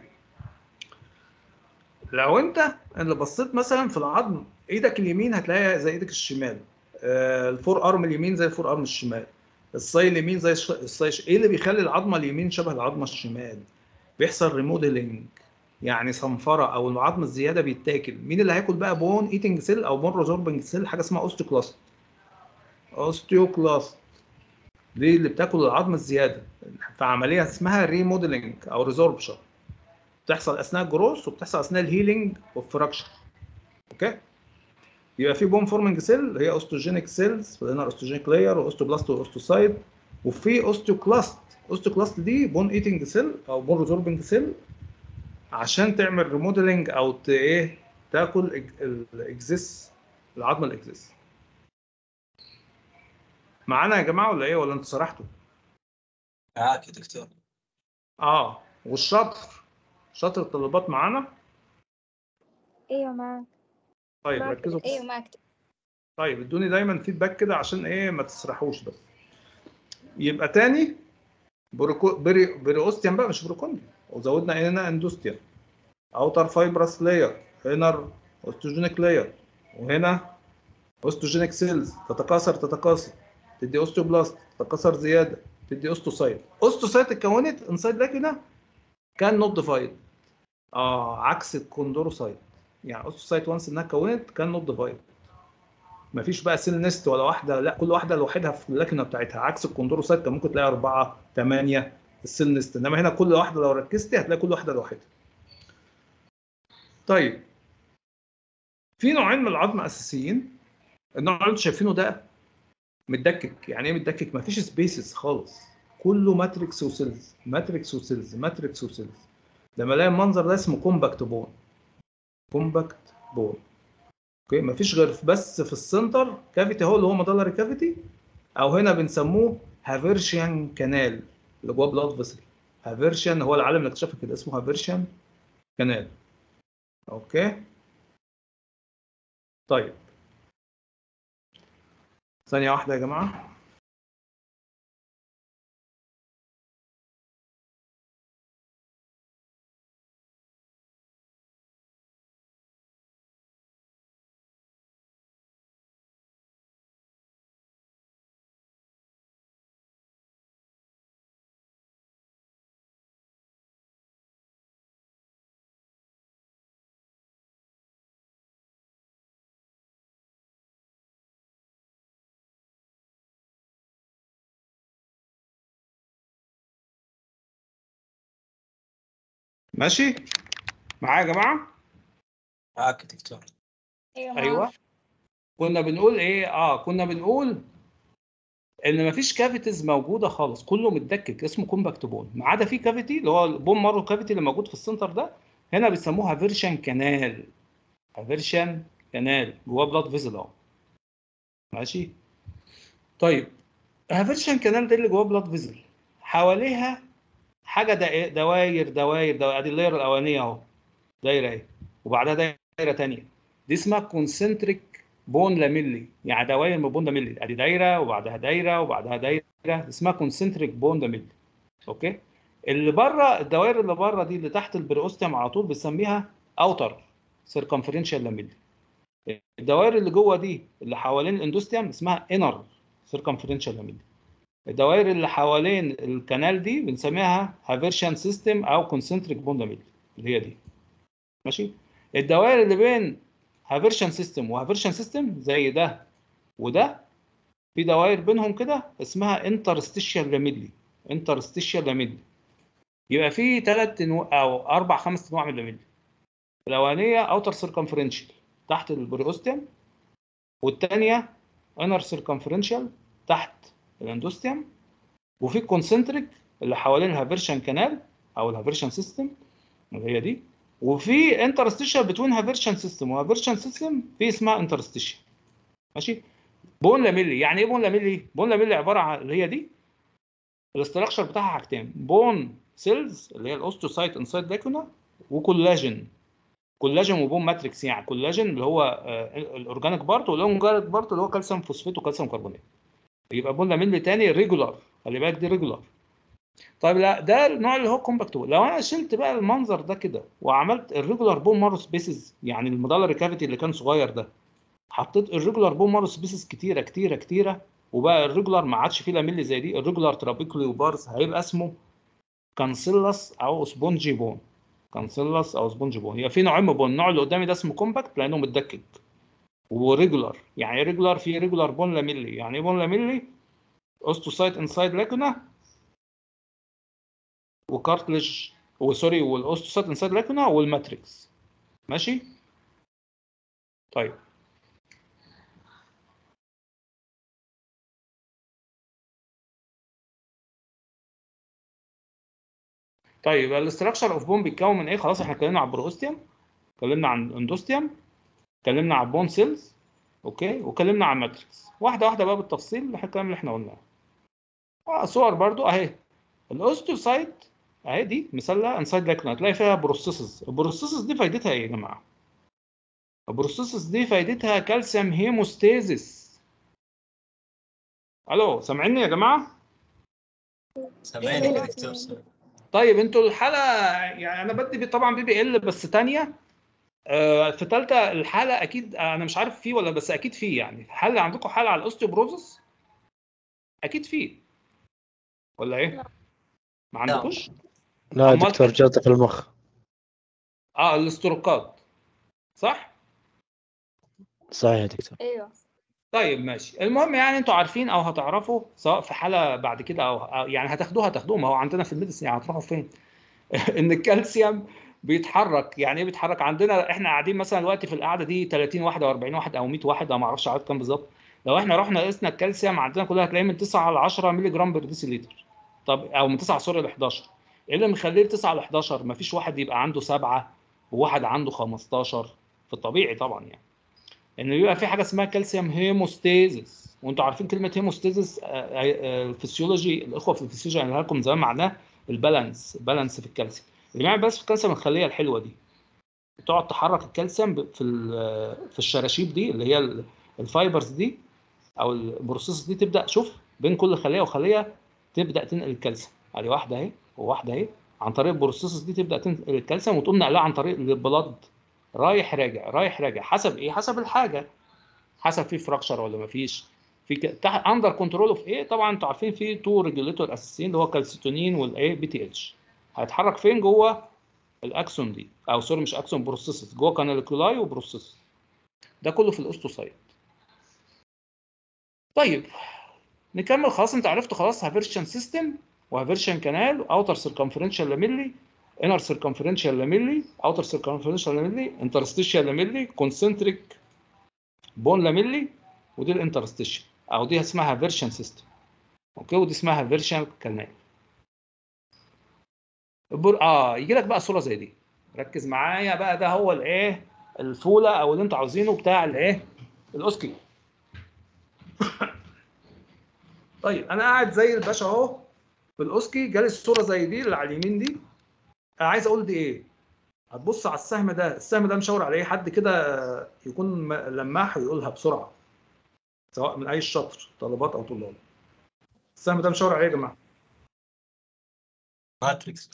لو انت اللي بصيت مثلا في العظم ايدك اليمين هتلاقيها زي ايدك الشمال آه الفور ارم اليمين زي الفور ارم الشمال الصاي اليمين زي الصاي ايه اللي بيخلي العظمه اليمين شبه العظمه الشمال بيحصل ريموديلنج يعني صنفره او العظم الزياده بيتاكل مين اللي هياكل بقى بون ايتنج سيل او بون ريزوربنج سيل حاجه اسمها اوستيوكلاست اوستيوكلاست دي اللي بتاكل العظم الزياده في عمليه اسمها ريموديلنج او ريزوربشن بتحصل اثناء الجروث وبتحصل اثناء الهيلينج والفراكشر اوكي يبقى في بون فورمنج سيل اللي هي اوستوجينيك سيلز في الانر اوستوجينيك لاير واوستوبلاست واوستوسايد وفي اوستيوكلاست اوستيوكلاست دي بون ايتنج سيل او بون ريزوربنج سيل عشان تعمل ريموديلنج او ت ايه تاكل الاكزيس العظم الاكزيس معانا يا جماعه ولا ايه ولا انتوا سرحتوا؟ معاك يا دكتور اه والشطر شطر الطلبات معانا ايوه معاك طيب معاك ركزوا بس. ايوه معاك طيب ادوني دايما فيدباك كده عشان ايه ما تسرحوش بس يبقى تاني بروكو بري بريوستيان بقى مش بروكوندي وزودنا هنا اندوستيان اوتر فايبرس لاير انر اوستوجينيك لاير وهنا اوستوجينيك سيلز تتكاثر تتكاثر تدي اوستيوبلاست تتكاثر زياده تدي اوستوسايت اوستوسايت اتكونت انسايد لاكينا كان نوت ديفايد اه عكس الكوندروسايت يعني اوستوسايت وانس انها اتكونت كان نوت ديفايد مفيش بقى سيل نست ولا واحده لا كل واحده لوحدها في اللكنه بتاعتها عكس الكوندروسايت كان ممكن تلاقي اربعه ثمانيه السيل نست انما هنا كل واحده لو ركزتي هتلاقي كل واحده لوحدها. طيب في نوعين من العظم اساسيين النوع اللي انتم شايفينه ده متدكك يعني ايه متدكك مفيش سبيسز خالص كله ماتريكس وسيلز ماتريكس وسيلز ماتريكس وسيلز لما الاقي المنظر ده اسمه كومباكت بون كومباكت بون اوكي مفيش غير بس في السنتر كافيتي هو اللي هو مدلري كافيتي او هنا بنسموه هافيرشيان كانال اللي جواه بلاد فيسل هافيرشيان هو العالم اللي اكتشف كده اسمه هافيرشيان كانال اوكي طيب ثانية واحدة يا جماعة ماشي معايا يا جماعه معاك يا دكتور ايوه ايوه كنا بنقول ايه اه كنا بنقول ان مفيش كافيتيز موجوده خالص كله متدكك اسمه كومباكت بون ما عدا في كافيتي اللي هو البون مارو كافيتي اللي موجود في السنتر ده هنا بيسموها فيرشن كانال فيرشن كانال جواه بلاد فيزل اهو ماشي طيب هافيرشن كانال دي اللي جواه بلاد فيزل حواليها حاجه دا- دواير دواير دواير ادي اللاير الاولانيه اهو دايره اهي وبعدها دايره ثانيه دي اسمها كونسنتريك بون لاميلي يعني دواير من بون لاميلي ادي دايره وبعدها دايره وبعدها دايره اسمها كونسنتريك بون لاميلي اوكي اللي بره الدوائر اللي بره دي اللي تحت البريوستيوم على طول بنسميها اوتر سيركمفرنشال لاميلي الدوائر اللي جوه دي اللي حوالين الاندوستيوم اسمها انر سيركمفرنشال لاميلي الدوائر اللي حوالين الكنال دي بنسميها هافيرشن سيستم او كونسنتريك بون لاميلي اللي هي دي ماشي الدوائر اللي بين هافيرشن سيستم وهافيرشن سيستم زي ده وده في دوائر بينهم كده اسمها انترستيشيال لاميدلي انترستيشيال لاميدلي يبقى في ثلاث انواع او اربع خمس انواع من اللاميدلي الاولانيه اوتر سيركمفرنشال تحت البريوستيوم والثانيه انر سيركمفرنشال تحت الاندوستيوم وفي كونسنتريك اللي حوالين الهافيرشن كانال او الهافيرشن سيستم اللي هي دي وفي انترستيشال بتوين هافيرشن سيستم وهافيرشن سيستم في اسمها انترستيشال ماشي بون لاميلي يعني ايه بون لاميلي بون لاميلي عباره عن اللي هي دي الاستراكشر بتاعها حاجتين بون سيلز اللي هي الاوستوسايت انسايد لاكونا وكولاجين كولاجين وبون ماتريكس يعني كولاجين اللي هو آه، الاورجانيك بارت والاورجانيك بارت اللي هو كالسيوم فوسفات وكالسيوم كربونات يبقى بون لاميلي تاني ريجولار خلي بالك دي ريجولار طيب لا ده النوع اللي هو كومباكت بون لو انا شلت بقى المنظر ده كده وعملت الريجولار بون مارو سبيسز يعني المدلري كافيتي اللي كان صغير ده حطيت الريجولار بون مارو سبيسز كتيره كتيره كتيره وبقى الريجولار ما عادش فيه لاميلي زي دي الريجولار ترابيكولي وبارز هيبقى اسمه كانسيلاس او سبونجي بون كانسيلاس او سبونجي بون هي في نوعين من بون النوع اللي قدامي ده اسمه كومباكت لانه متدكك وريجولار يعني ايه ريجولار في ريجولار بون لاميلي يعني ايه بون لاميلي اوستوسايت انسايد لاكونا وكارتلج وسوري والاوستوسايت انسايد لاكونا والماتريكس ماشي طيب طيب الاستراكشر اوف بون بيتكون من ايه خلاص احنا اتكلمنا عن البروستيوم اتكلمنا عن الاندوستيوم اتكلمنا عن بون سيلز اوكي واتكلمنا عن ماتريكس واحده واحده بقى بالتفصيل الكلام اللي احنا قلناه اه صور برضو اهي الاوستوسايت اهي دي مثال انسايد لاكنا هتلاقي فيها بروسيسز البروسيسز دي فايدتها ايه يا جماعه البروسيسز دي فايدتها كالسيوم هيموستاسيس الو سامعيني يا جماعه سامعينك يا دكتور سامعينك. طيب انتوا الحلقه يعني انا بدي بي- طبعا بي بي ال بس تانية آه، في ثالثه الحلقه اكيد انا مش عارف فيه ولا بس اكيد فيه يعني هل عندكم حلقه على الاوستيوبروزس اكيد فيه ولا ايه لا. ما عندكوش لا يا أمال- دكتور جلطة في المخ اه الاستروكات صح صحيح يا دكتور ايوه طيب ماشي المهم يعني انتوا عارفين او هتعرفوا سواء في حاله بعد كده او أو يعني هتاخدوها هتاخدوها ما هو عندنا في الميديسن يعني هتروحوا فين ان الكالسيوم بيتحرك يعني ايه بيتحرك عندنا احنا قاعدين مثلا دلوقتي في القعده دي 30 واحد او 40 واحد او 100 واحد او ما اعرفش عدد كام بالظبط لو احنا رحنا قسنا الكالسيوم عندنا كلها هتلاقيه من 9 ل 10 مللي جرام بير ديسيليتر طب او من 9 سوري ل 11 ايه اللي مخليه 9 ل 11 ما فيش واحد يبقى عنده 7 وواحد عنده 15 في الطبيعي طبعا يعني ان بيبقى في حاجه اسمها كالسيوم هيموستاسيس وانتوا عارفين كلمه هيموستاسيس الفسيولوجي الاخوه في الفسيولوجي قالها لكم زمان معناه البالانس بالانس في الكالسيوم اللي بيعمل بالانس في الكالسيوم الخليه الحلوه دي تقعد تحرك الكالسيوم ب- في ال- في الشراشيب دي اللي هي ال- الفايبرز دي او البروسيس دي تبدا شوف بين كل خليه وخليه تبدا تنقل الكالسيوم ادي واحده اهي وواحده اهي عن طريق البروسيس دي تبدا تنقل الكالسيوم وتقوم نقلها عن طريق البلاد رايح راجع رايح راجع حسب ايه حسب الحاجه حسب في فراكشر ولا ما فيش في ك... تحت اندر كنترول اوف ايه طبعا انتوا عارفين في تو ريجوليتور اساسيين اللي هو كالسيتونين والايه بي تي اتش هيتحرك فين جوه الاكسون دي او سوري مش اكسون بروسيسز جوه كاناليكولاي وبروسيس ده كله في الاوستوسايت طيب نكمل خلاص انت عرفت خلاص هافيرشن سيستم وهافيرشن كانال واوتر سيركمفرنشال لاميلي انر سيركمفرنشال لاميلي اوتر سيركمفرنشال لاميلي انترستيشال لاميلي كونسنتريك بون لاميلي ودي الانترستيشال او دي اسمها فيرشن سيستم اوكي ودي اسمها فيرشن كانال البر... اه يجي لك بقى صوره زي دي ركز معايا بقى ده هو الايه الفوله او اللي انتوا عاوزينه بتاع الايه الاوسكي طيب انا قاعد زي الباشا اهو في الاوسكي جالي الصوره زي دي اللي على اليمين دي انا عايز اقول دي ايه هتبص على السهم ده السهم ده مشاور على ايه حد كده يكون م- لماح ويقولها بسرعه سواء من اي الشطر طلبات او طلاب السهم ده مشاور على ايه يا جماعه ماتريكس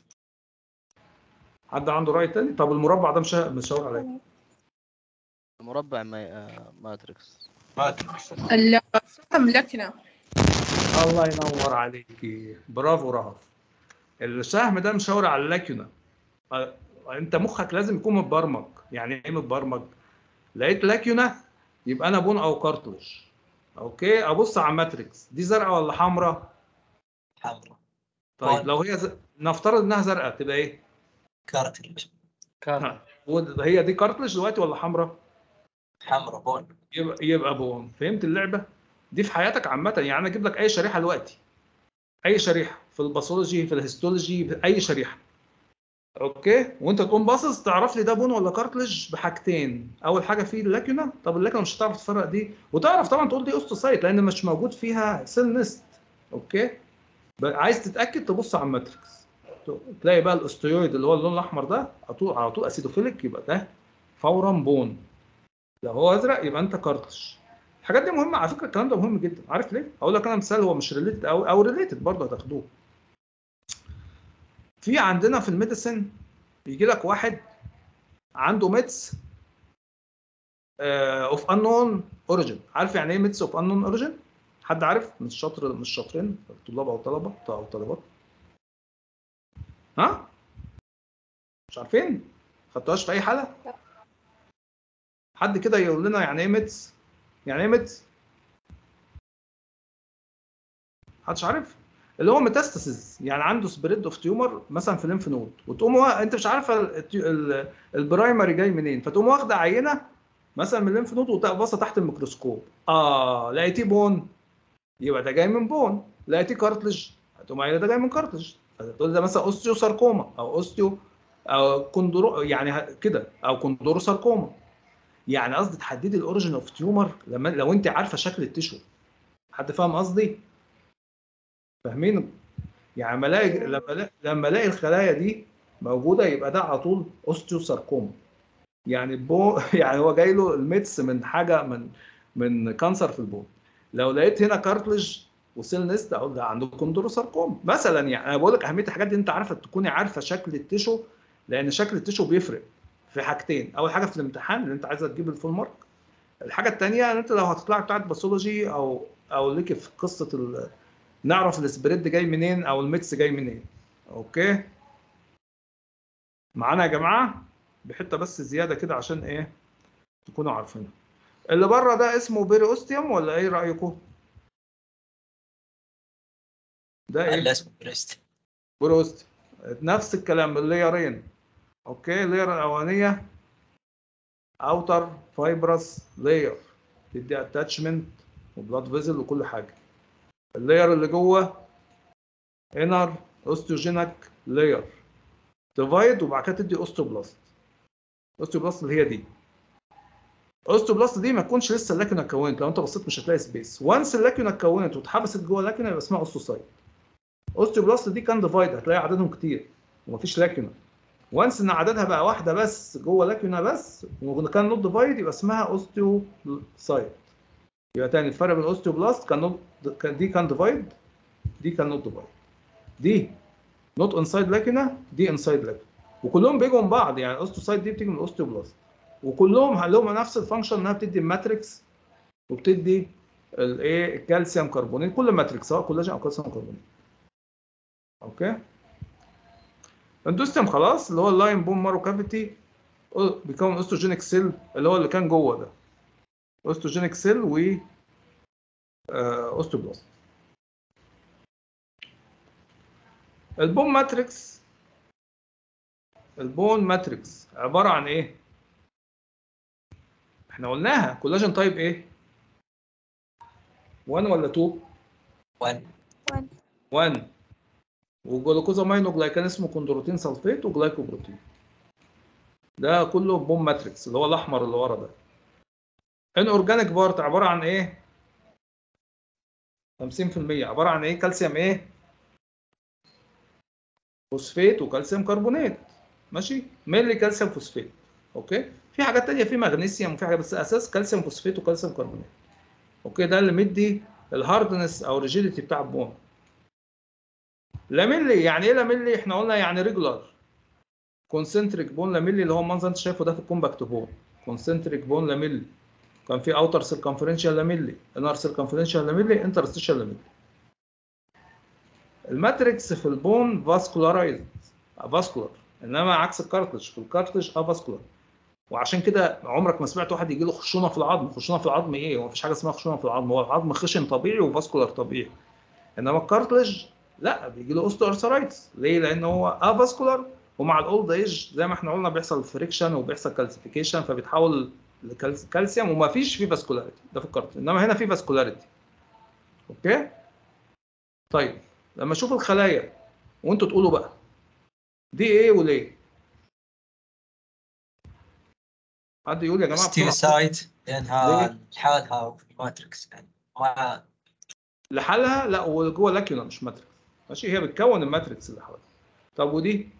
حد عنده راي تاني طب المربع ده مشا- مشاور على ايه مربع ما... آه، ماتريكس ماتريكس الرقم لكنة الله ينور عليكي برافو رهف السهم ده مشاور على اللاكيونا أه، انت مخك لازم يكون متبرمج يعني ايه متبرمج لقيت لاكيونا يبقى انا بون او كارتلج اوكي ابص على الماتريكس دي زرقاء ولا حمراء حمراء طيب بون. لو هي ز... نفترض انها زرقاء تبقى ايه كارتلج ها. هي دي كارتلج دلوقتي ولا حمراء حمراء بون يبقى يبقى بون فهمت اللعبه دي في حياتك عامه يعني انا اجيب لك اي شريحه دلوقتي اي شريحه في الباثولوجي في الهيستولوجي في اي شريحه اوكي وانت تقوم باصص تعرف لي ده بون ولا كارتلج بحاجتين اول حاجه فيه اللاكيونا طب اللاكيونا مش هتعرف تفرق دي وتعرف طبعا تقول دي اوستوسايت لان مش موجود فيها سيل نست اوكي ب- عايز تتاكد تبص على الماتريكس تلاقي بقى الاستيويد اللي هو اللون الاحمر ده على طول على طول اسيدوفيليك يبقى ده فورا بون لو هو ازرق يبقى انت كارتلج الحاجات دي مهمه على فكره الكلام ده مهم جدا عارف ليه اقول لك انا مثال هو مش ريليتد او او ريليتد برضه هتاخدوه في عندنا في الميديسن يجي لك واحد عنده ميتس اوف انون اوريجين عارف يعني ايه ميتس اوف انون اوريجين حد عارف مش شاطر مش شاطرين طلاب او طلبه او طالبات ها مش عارفين خدتوهاش في اي حاله لا. حد كده يقول لنا يعني ايه ميتس يعني ايه ميتس محدش عارف اللي هو ميتاستاسيز يعني عنده سبريد اوف تيومر مثلا في الليمف نود وتقوم وا... انت مش عارفه التي- ال- البرايمري جاي منين فتقوم واخده عينه مثلا من الليمف نود وتبص تحت الميكروسكوب اه لقيتيه بون يبقى ده جاي من بون لقيتيه كارتلج هتقوم قايله ده جاي من كارتلج فتقول ده مثلا اوستيو ساركوما او اوستيو او كوندرو يعني ه- كده او كوندورو ساركوما يعني قصدي تحددي الاوريجين اوف تيومر لما لو انت عارفه شكل التشو حد فاهم قصدي فاهمين يعني لما الاقي لما الاقي لما الاقي الخلايا دي موجوده يبقى ده على طول اوستيو ساركوما يعني بو يعني هو جاي له الميتس من حاجه من من كانسر في البون لو لقيت هنا كارتلج وسيل نست اقول ده عنده كوندروساركوما مثلا يعني انا بقول لك اهميه الحاجات دي انت عارفه تكوني عارفه شكل التشو لان شكل التشو بيفرق في حاجتين اول حاجه في الامتحان اللي انت عايزه تجيب الفول مارك الحاجه الثانيه ان انت لو هتطلع بتاعت باثولوجي او او ليك في قصه ال... نعرف السبريد جاي منين او الميكس جاي منين اوكي معانا يا جماعه بحته بس زياده كده عشان ايه تكونوا عارفينها اللي بره ده اسمه بيري اوستيوم ولا ايه رايكم ده ايه اللي اسمه بريست بروست نفس الكلام الليرين اوكي اللير الاولانيه اوتر فايبرس لاير تدي اتاتشمنت وبلاد فيزل وكل حاجه اللاير اللي جوه انر اوستيوجينك لاير ديفايد وبعد كده تدي اوستوبلاست اوستوبلاست اللي هي دي اوستوبلاست دي ما تكونش لسه اللاكيونا اتكونت لو انت بصيت مش هتلاقي سبيس وانس اللاكيونا اتكونت واتحبست جوه اللاكيونا يبقى اسمها اوستوسايت اوستيوبلاست دي كان ديفايد هتلاقي عددهم كتير ومفيش لاكيونا وانس ان عددها بقى واحده بس جوه لاكيونا بس وكان نوت ديفايد يبقى اسمها اوستيوسايت يبقى تاني الفرق بين الاوستيوبلاست كان نوت كان دي كان ديفايد دي كان نوت ديفايد دي نوت انسايد لاكيونا دي انسايد لاكيونا وكلهم بيجوا من بعض يعني الاوستوسايت دي بتيجي من الاوستيوبلاست وكلهم لهم نفس الفانكشن انها بتدي الماتريكس وبتدي الايه الكالسيوم كربونيت كل ماتريكس سواء كولاجين او كالسيوم كربونيت اوكي اندوستيوم خلاص اللي هو اللاين بون مارو كافيتي بيكون اوستوجينيك سيل اللي هو اللي كان جوه ده اوستوجينيك سيل و اوستوبلاست البون ماتريكس البون ماتريكس عباره عن ايه احنا قلناها كولاجين تايب ايه 1 ولا 2 1 1 1 وجلوكوزامينو جلايكان اسمه كوندروتين سلفيت وجلايكوبروتين ده كله بوم ماتريكس اللي هو الاحمر اللي ورا ده ان اورجانيك بارت عباره عن ايه 50% عباره عن ايه كالسيوم ايه فوسفات وكالسيوم كربونات ماشي ملي كالسيوم فوسفات اوكي في حاجات تانية في مغنيسيوم وفي حاجات بس اساس كالسيوم فوسفات وكالسيوم كربونات اوكي ده اللي مدي الهاردنس او الريجيديتي بتاع البون لاميلي يعني ايه لاميلي احنا قلنا يعني ريجولار كونسنتريك بون لاميلي اللي هو المنظر انت شايفه ده في الكومباكت بون كونسنتريك بون لاميلي كان في اوتر سيركمفرنشال لاميلي انر سيركمفرنشال لاميلي انترستيشال لاميلي الماتريكس في البون فاسكولارايزد فاسكولار انما عكس الكارتلج في الكارتلج افاسكولار وعشان كده عمرك ما سمعت واحد يجي له خشونه في العظم خشونه في العظم ايه هو مفيش حاجه اسمها خشونه في العظم هو العظم خشن طبيعي وفاسكولار طبيعي انما الكارتلج لا بيجي له اوستو ارثرايتس ليه لان هو افاسكولار ومع الاولد ايج زي ما احنا قلنا بيحصل فريكشن وبيحصل كالسيفيكيشن فبيتحول لكالسيوم وما فيش فيه فاسكولاريتي ده في الكارتلج انما هنا في فاسكولاريتي اوكي طيب لما اشوف الخلايا وانتوا تقولوا بقى دي ايه وليه حد يقول يا جماعه بسرعة. ستيوسايت لانها لحالها في الماتريكس يعني ما لحالها لا وجوه لاكيولا مش ماتريكس ماشي هي بتكون الماتريكس اللي حواليها طب ودي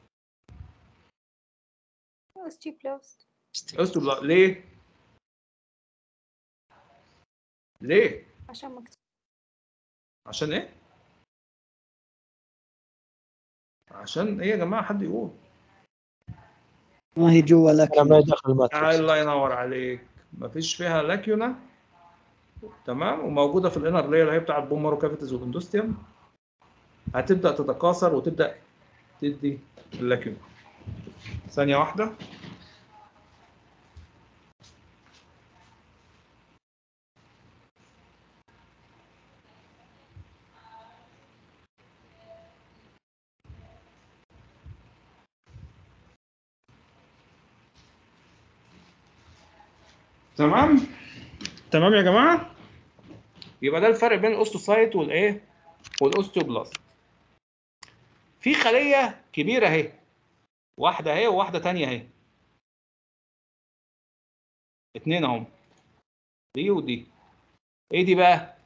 اوستيوبلاست استبلا ليه ليه عشان مكتوب عشان ايه عشان ايه يا جماعه حد يقول ما هي جوا انا لكن ما داخل الماتريكس الله ينور عليك مفيش فيها لاكيونا تمام وموجوده في الانر لاير اللي هي بتاعت بومارو كافيتيز والاندوستيوم هتبدا تتكاثر وتبدا تدي اللاكيونا ثانيه واحده تمام تمام يا جماعه يبقى ده الفرق بين الاوستوسايت والايه والاوستيوبلاست في خليه كبيره اهي واحده اهي وواحده تانية اهي اتنين اهم دي ودي ايه دي بقى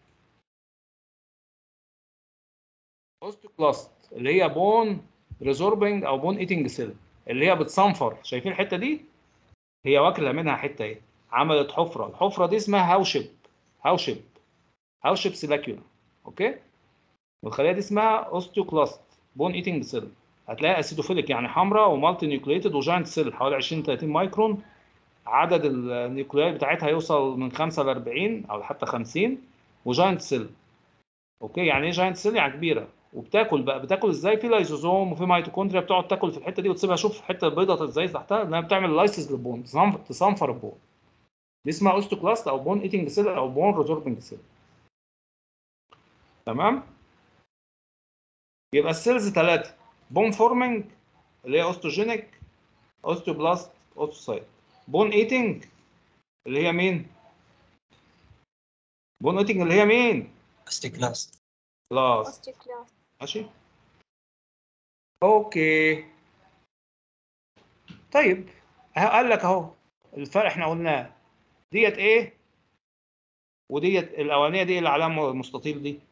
اوستيوبلاست اللي هي بون ريزوربنج او بون ايتنج سيل اللي هي بتصنفر شايفين الحته دي هي واكله منها حته اهي عملت حفره الحفره دي اسمها هاوشب هاوشب هاوشب سيلاكيولا اوكي والخليه دي اسمها اوستيوكلاست بون ايتنج سيل هتلاقيها اسيدوفيليك يعني حمراء ومالتي نيوكليتد وجاينت سيل حوالي 20 30 مايكرون عدد النيوكليات بتاعتها يوصل من 5 ل 40 او حتى 50 وجاينت سيل اوكي يعني ايه جاينت سيل يعني كبيره وبتاكل بقى بتاكل ازاي في لايزوزوم وفي ميتوكوندريا بتقعد تاكل في الحته دي وتسيبها شوف الحته البيضاء ازاي تحتها انها بتعمل لايسز للبون تصنفر, تصنفر البون دي اسمها اوستوكلاست او بون ايتنج سيل او بون ريزوربنج سيل تمام يبقى السيلز ثلاثه بون فورمنج اللي هي اوستوجينيك اوستوبلاست اوستوسايت بون ايتنج اللي هي مين بون ايتنج اللي هي مين استيكلاست كلاس اوستيوكلاست ماشي اوكي طيب أهو قال لك اهو الفرق احنا قلناه ديت ايه وديت الاولانيه دي اللي علامه مستطيل دي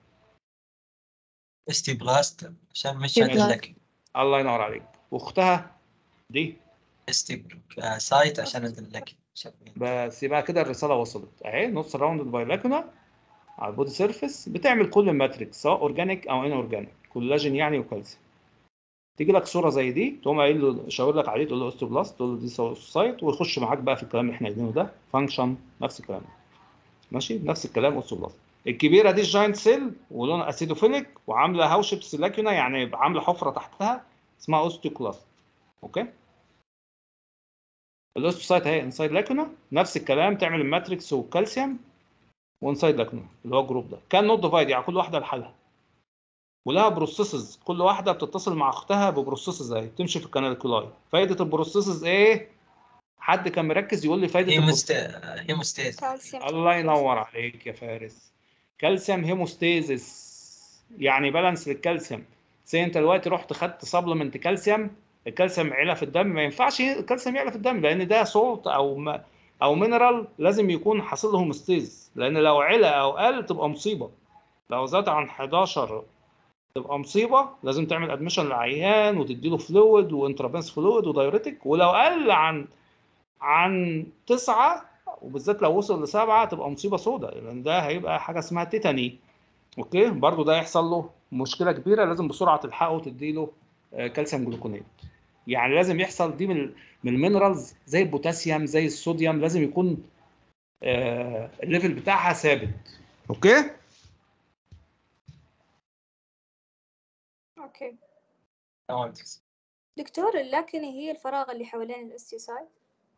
استيبلاست عشان مش استيبلاست. لك الله ينور عليك واختها دي سايت عشان ادلك بس يبقى كده الرساله وصلت اهي نص راوند باي لاكونا على البودي سيرفيس بتعمل كل الماتريكس سواء اورجانيك او ان اورجانيك كولاجين يعني وكالسيوم تيجي لك صوره زي دي تقوم قايل له شاور لك عليه تقول له اوستوبلاست تقول له دي سايت ويخش معاك بقى في الكلام اللي احنا قايلينه ده فانكشن نفس الكلام ماشي نفس الكلام اوستوبلاست الكبيره دي الجاينت سيل ولونها اسيدوفيليك وعامله هاوشب سيلاكيونا يعني عامله حفره تحتها اسمها اوستيوكلاست اوكي الاوستوسايت اهي انسايد لاكونا نفس الكلام تعمل الماتريكس والكالسيوم وانسايد لاكونا اللي هو الجروب ده كان نوت ديفايد يعني كل واحده لحالها ولها بروسيسز كل واحده بتتصل مع اختها ببروسيسز اهي بتمشي في الكانالكولاي فايده البروسيسز ايه حد كان مركز يقول لي فايده هيموست البروسيسز هيموستيز كالسيوم الله ينور عليك يا فارس كالسيوم هيموستيزس يعني بالانس للكالسيوم زي انت دلوقتي رحت خدت سبلمنت كالسيوم الكالسيوم علا في الدم ما ينفعش الكالسيوم يعلى في الدم لان ده صوت او ما او مينرال لازم يكون حاصل له هومستيز لان لو علا او قل تبقى مصيبه لو زاد عن 11 تبقى مصيبه لازم تعمل ادميشن للعيان وتديله فلويد وانترافينس فلويد ودايوريتك ولو قل عن عن تسعة وبالذات لو وصل لسبعة تبقى مصيبة سوداء لأن ده هيبقى حاجة اسمها تيتاني أوكي برضو ده يحصل له مشكلة كبيرة لازم بسرعة تلحقه وتديله آه، كالسيوم جلوكونات يعني لازم يحصل دي من من المينرالز زي البوتاسيوم زي الصوديوم لازم يكون آه، الليفل بتاعها ثابت اوكي اوكي تمام دكتور اللاكني هي الفراغ اللي حوالين الاستيوسايت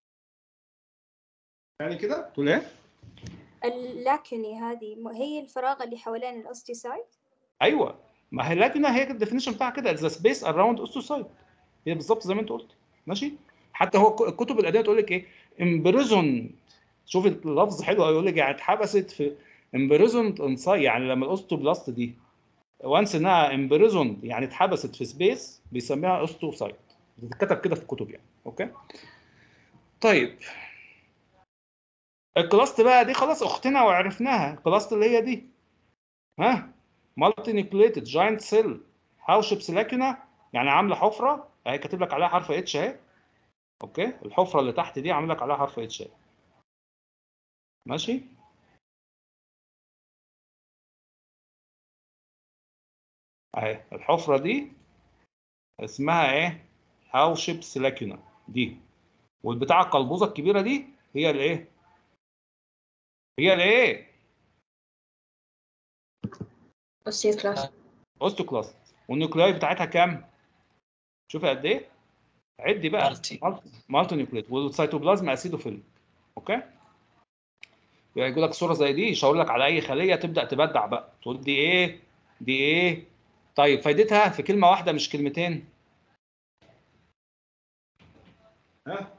يعني كده تقول ايه اللاكني هذه م- هي الفراغ اللي حوالين الاستيوسايت ايوه ما هي لكن هي الديفينيشن بتاعها كده ذا سبيس اراوند اوستوسايت هي بالظبط زي ما انت قلت ماشي حتى هو الك- الكتب القديمه تقول لك ايه امبريزون شوف اللفظ حلو قوي يقول لك يعني اتحبست في امبريزون انسايد يعني لما الاوستوبلاست دي وانس انها امبريزون يعني اتحبست في سبيس بيسميها اوستوسايت بتتكتب كده في الكتب يعني اوكي طيب الكلاست بقى دي خلاص اختنا وعرفناها الكلاست اللي هي دي ها مالتي نيوكليتد جاينت سيل هاوشبس لاكينا يعني عامله حفره اهي كاتب لك عليها حرف اتش اهي اوكي الحفره اللي تحت دي عامل لك عليها حرف اتش اهي ماشي اهي الحفره دي اسمها ايه هاوشبس لاكينا دي والبتاعه القلبوزه الكبيره دي هي الايه هي الايه اوستيوكلاست اوستوكلاست والنيوكلاي بتاعتها كام؟ شوفي قد ايه؟ عدي بقى مالتي. مالتي نيوكليت والسيتوبلازم اسيدوفيل اوكي؟ يبقى يجي لك صوره زي دي يشاور لك على اي خليه تبدا تبدع بقى تقول دي ايه؟ دي ايه؟ طيب فايدتها في كلمه واحده مش كلمتين ها؟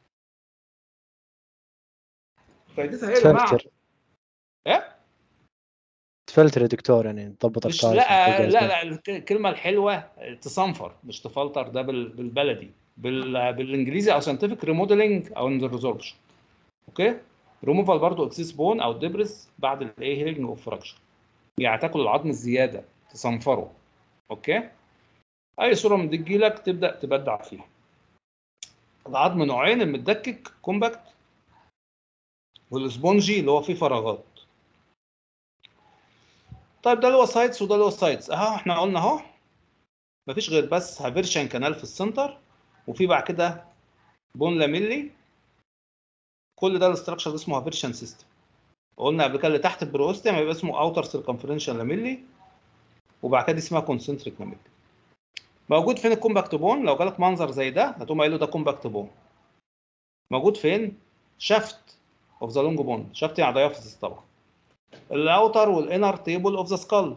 فايدتها ايه يا جماعه؟ تفلتر ايه؟ تفلتر يا دكتور يعني تضبط مش الكالسيوم لا والجلوكوز. لا لا الك- الكلمه الحلوه تصنفر مش تفلتر ده بال- بالبلدي بال بالانجليزي او ساينتفك ريموديلنج او ريزوربشن اوكي ريموفال برضو اكسيس بون او دبرس بعد الايه هيلينج اوف فراكشر يعني تاكل العظم الزياده تصنفره اوكي اي صوره من دي تجيلك تبدا تبدع فيها العظم نوعين المتدكك كومباكت والسبونجي اللي هو فيه فراغات طيب ده اللي هو سايتس وده اللي هو سايتس اهو احنا قلنا اهو مفيش غير بس هافيرشن كانال في السنتر وفي بعد كده بون لاميلي كل ده الاستراكشر ده اسمه هافيرشن سيستم قلنا قبل كده اللي تحت البروستيوم هيبقى اسمه اوتر سيركمفرنشال لاميلي وبعد كده دي اسمها كونسنتريك لاميلي موجود فين الكومباكت بون لو جالك منظر زي ده هتقوم قايل له ده كومباكت بون موجود فين شافت اوف ذا لونج بون شافت يعني دايافيسيس طبعا الاوتر والانر تيبل اوف ذا سكال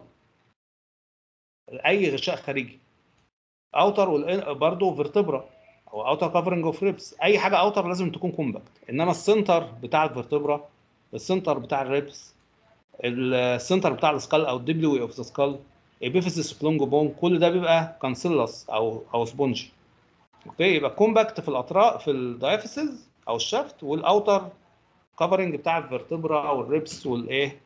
اي غشاء خارجي اوتر والان برضه فيرتبرا او اوتر كفرنج اوف ريبس اي حاجه اوتر لازم تكون كومباكت انما السنتر بتاع الفيرتبرا السنتر بتاع الريبس السنتر بتاع السكال او الدبليو اوف ذا سكال ابيفيسيس لونج بون كل ده بيبقى كانسيلس او او سبونجي اوكي يبقى كومباكت في الاطراف في الدايفيسز او الشافت والاوتر كفرنج بتاع الفيرتبرا او الريبس والايه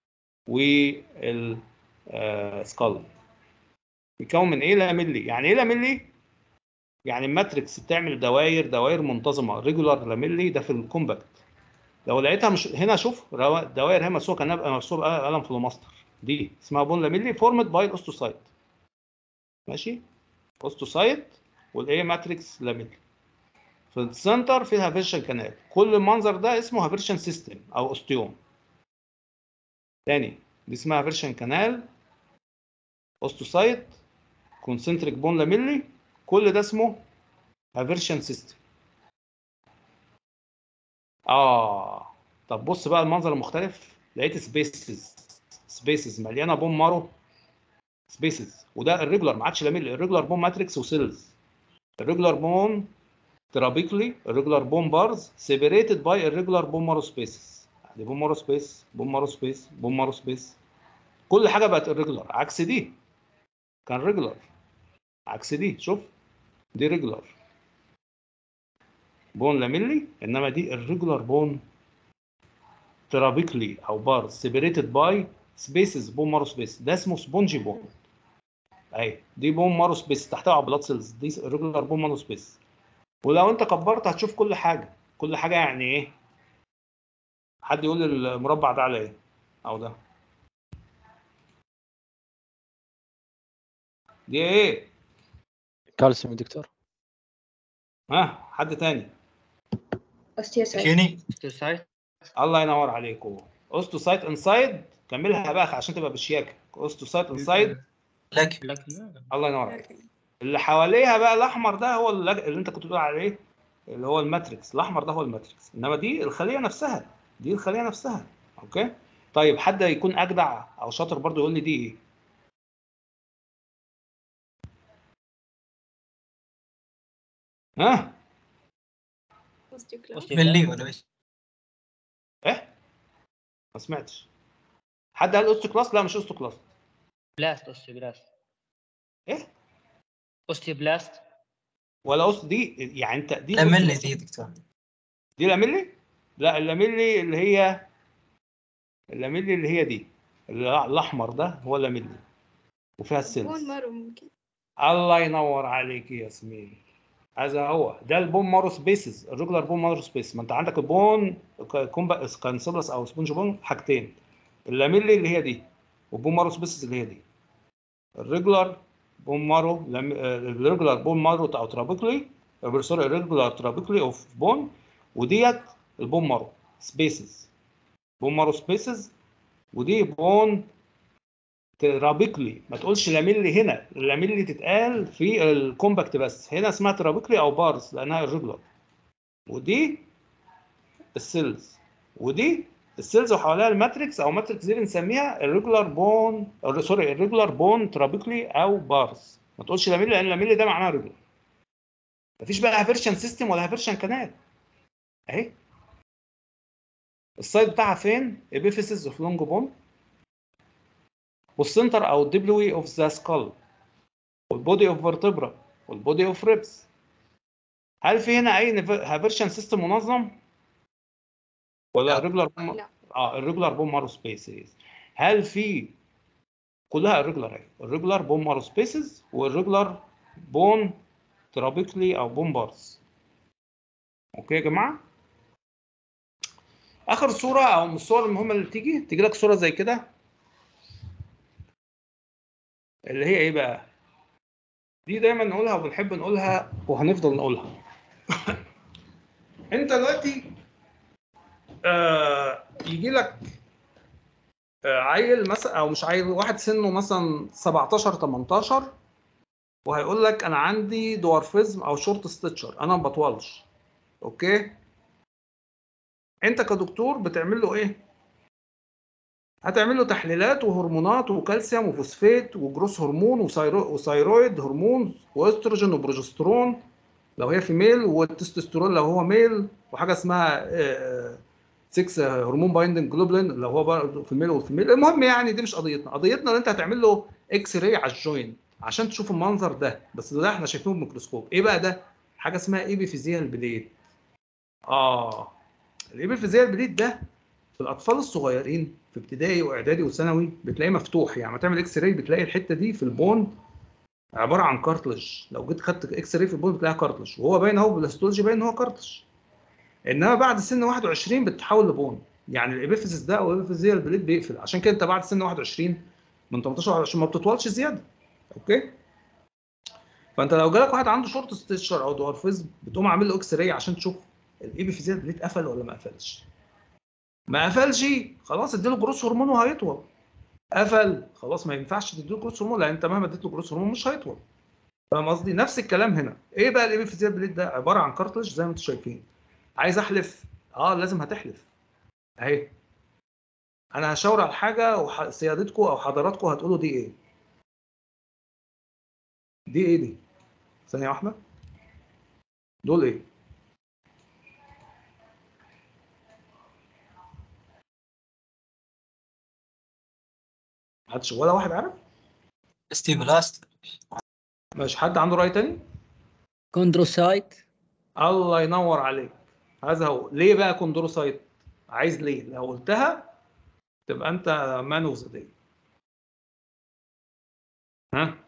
والسكال بيكون من ايه لاميلي يعني ايه لاميلي يعني الماتريكس بتعمل دوائر دوائر منتظمه ريجولار لاميلي ده في الكومباكت لو لقيتها مش هنا شوف روا- دوائر هي مرسومه كانها بقى مرسومه بقلم فلوماستر دي اسمها بون لاميلي فورمد باي الاوستوسايت ماشي اوستوسايت والايه ماتريكس لاميلي في السنتر فيها هافيرشن كانال كل المنظر ده اسمه هافيرشن سيستم او اوستيوم تاني دي اسمها هافيرشن كانال اوستوسايت كونسنتريك بون لاميلي كل ده اسمه هافيرشن سيستم اه طب بص بقى المنظر المختلف لقيت سبيسز سبيسز مليانه بون مارو سبيسز وده الريجولار ما عادش لاميل الريجولار بون ماتريكس وسيلز الريجولار بون ترابيكلي الريجولار بون بارز سيبريتد باي الريجولار بون مارو سبيسز دي بون مارو سبيس بون مارو سبيس بون مارو سبيس كل حاجه بقت الريجولار عكس دي كان ريجولار عكس دي شوف دي ريجولار بون لاميلي انما دي الريجولار بون ترابيكلي او بارز سيبريتد باي سبيسز بون مارو سبيس ده اسمه سبونجي بون اهي دي بون مارو سبيس تحتها على بلاد سيلز دي ريجولار بون مارو سبيس ولو انت كبرت هتشوف كل حاجه كل حاجه يعني ايه حد يقول لي المربع ده على ايه او ده دي ايه كالسيوم يا دكتور ها حد تاني أوستيوسايت كيني الله ينور عليكم اوستوسايت انسايد كملها بقى عشان تبقى بشياكه اوستوسايت انسايد لك الله ينور عليك اللي حواليها بقى الاحمر ده هو اللي, اللي انت كنت بتقول عليه اللي هو الماتريكس الاحمر ده هو الماتريكس انما دي الخليه نفسها دي الخليه نفسها اوكي طيب حد يكون اجدع او شاطر برضو يقول لي دي ايه ها Osteoclast. ملي ولا ايش؟ ايه ما سمعتش حد قال اوستو كلاس لا مش اوستو كلاس بلاست اوستيوبلاست ايه اوستيوبلاست ولا اوست دي يعني انت دي لا ملي دي دكتور دي لاميلي لا اللاميلي اللي هي اللاميلي اللي هي دي اللي الاحمر ده هو اللاميلي وفيها السيلز بون مارو ممكن الله ينور عليك يا ياسمين هذا هو ده البون مارو سبيسز الريجولار بون مارو سبيس ما انت عندك البون كومبا كانسيلس او سبونج بون حاجتين اللاميلي اللي هي دي والبون مارو سبيسز اللي هي دي الريجولار بون مارو لم- آه، الريجولار بون مارو او ترابيكلي آه، سوري الريجولار ترابيكلي اوف بون وديت البون مارو سبيسز بون مارو سبيسز ودي بون ترابيكلي ما تقولش لاميلي هنا اللاميلي تتقال في الكومباكت بس هنا اسمها ترابيكلي او بارز لانها الريجولار ودي السيلز ودي السيلز وحواليها الماتريكس او ماتريكس دي بنسميها الريجولار بون أو سوري الريجولار بون ترابيكلي او بارز ما تقولش لاميلي لان لاميلي ده معناها ريجولار مفيش بقى هافيرشن سيستم ولا هافيرشن كانال اهي السايد بتاعها فين؟ ابيفيسز اوف لونج بون والسنتر او الدبلوي اوف ذا سكال والبودي اوف فيرتبرا والبودي اوف ريبس هل في هنا اي هافيرشن سيستم منظم؟ ولا لا. الريجولار لا اه الريجولار بون مارو سبيسز هل في كلها الريجولار اهي الريجولار بون مارو سبيسز والريجولار بون ترابيكلي او بون بارز اوكي يا جماعه اخر صوره او من الصور المهمه اللي بتيجي تيجي لك صوره زي كده اللي هي ايه بقى دي دايما نقولها وبنحب نقولها وهنفضل نقولها انت دلوقتي آه يجي لك آه عيل مثلا او مش عيل واحد سنه مثلا 17 18 وهيقول لك انا عندي دوارفيزم او شورت ستيتشر انا ما بطولش اوكي انت كدكتور بتعمل له ايه هتعمل له تحليلات وهرمونات وكالسيوم وفوسفات وجروس هرمون وثايرو- وثايرويد هرمون واستروجين وبروجسترون لو هي فيميل والتستوستيرون لو هو ميل وحاجه اسمها 6 هرمون بايندنج جلوبلين لو هو برضه فيميل وفيميل المهم يعني دي مش قضيتنا قضيتنا ان انت هتعمل له اكس راي على الجوينت عشان تشوف المنظر ده بس ده احنا شايفينه بالميكروسكوب ايه بقى ده حاجه اسمها ايبيفيزيال بليد اه الايبيفيزيال بليد ده في الاطفال الصغيرين في ابتدائي واعدادي وثانوي بتلاقيه مفتوح يعني لما تعمل اكس راي بتلاقي الحته دي في البون عباره عن كارتلج لو جيت خدت اكس راي في البون بتلاقيها كارتلج وهو باين اهو بالهستولوجي باين ان هو كارتلج انما بعد سن 21 بتتحول لبون يعني الابيفيزيس ده او الابيفيزيال بليد بيقفل عشان كده انت بعد سن 21 من 18 ل 21 ما بتطولش زياده اوكي فانت لو جالك واحد عنده شورت ستيتشر او دوارفيزم بتقوم عامل له اكس راي عشان تشوف الابيفيزيال بليد قفل ولا ما قفلش ما قفلش خلاص اديله جروس هرمون وهيطول قفل خلاص ما ينفعش تديله جروس هرمون لان انت مهما اديت له جروس هرمون مش هيطول فاهم قصدي نفس الكلام هنا ايه بقى الابيفيزيال بليد ده عباره عن كارتلج زي ما انتم شايفين عايز احلف اه لازم هتحلف اهي انا هشاور على حاجه وسيادتكم او حضراتكم هتقولوا دي ايه دي ايه دي ثانيه واحده دول ايه محدش ولا واحد عارف ستيف لاست مش حد عنده راي تاني كوندروسايت الله ينور عليك هذا هو ليه بقى كوندروسايت عايز ليه لو قلتها تبقى انت مان اوف ذا داي ها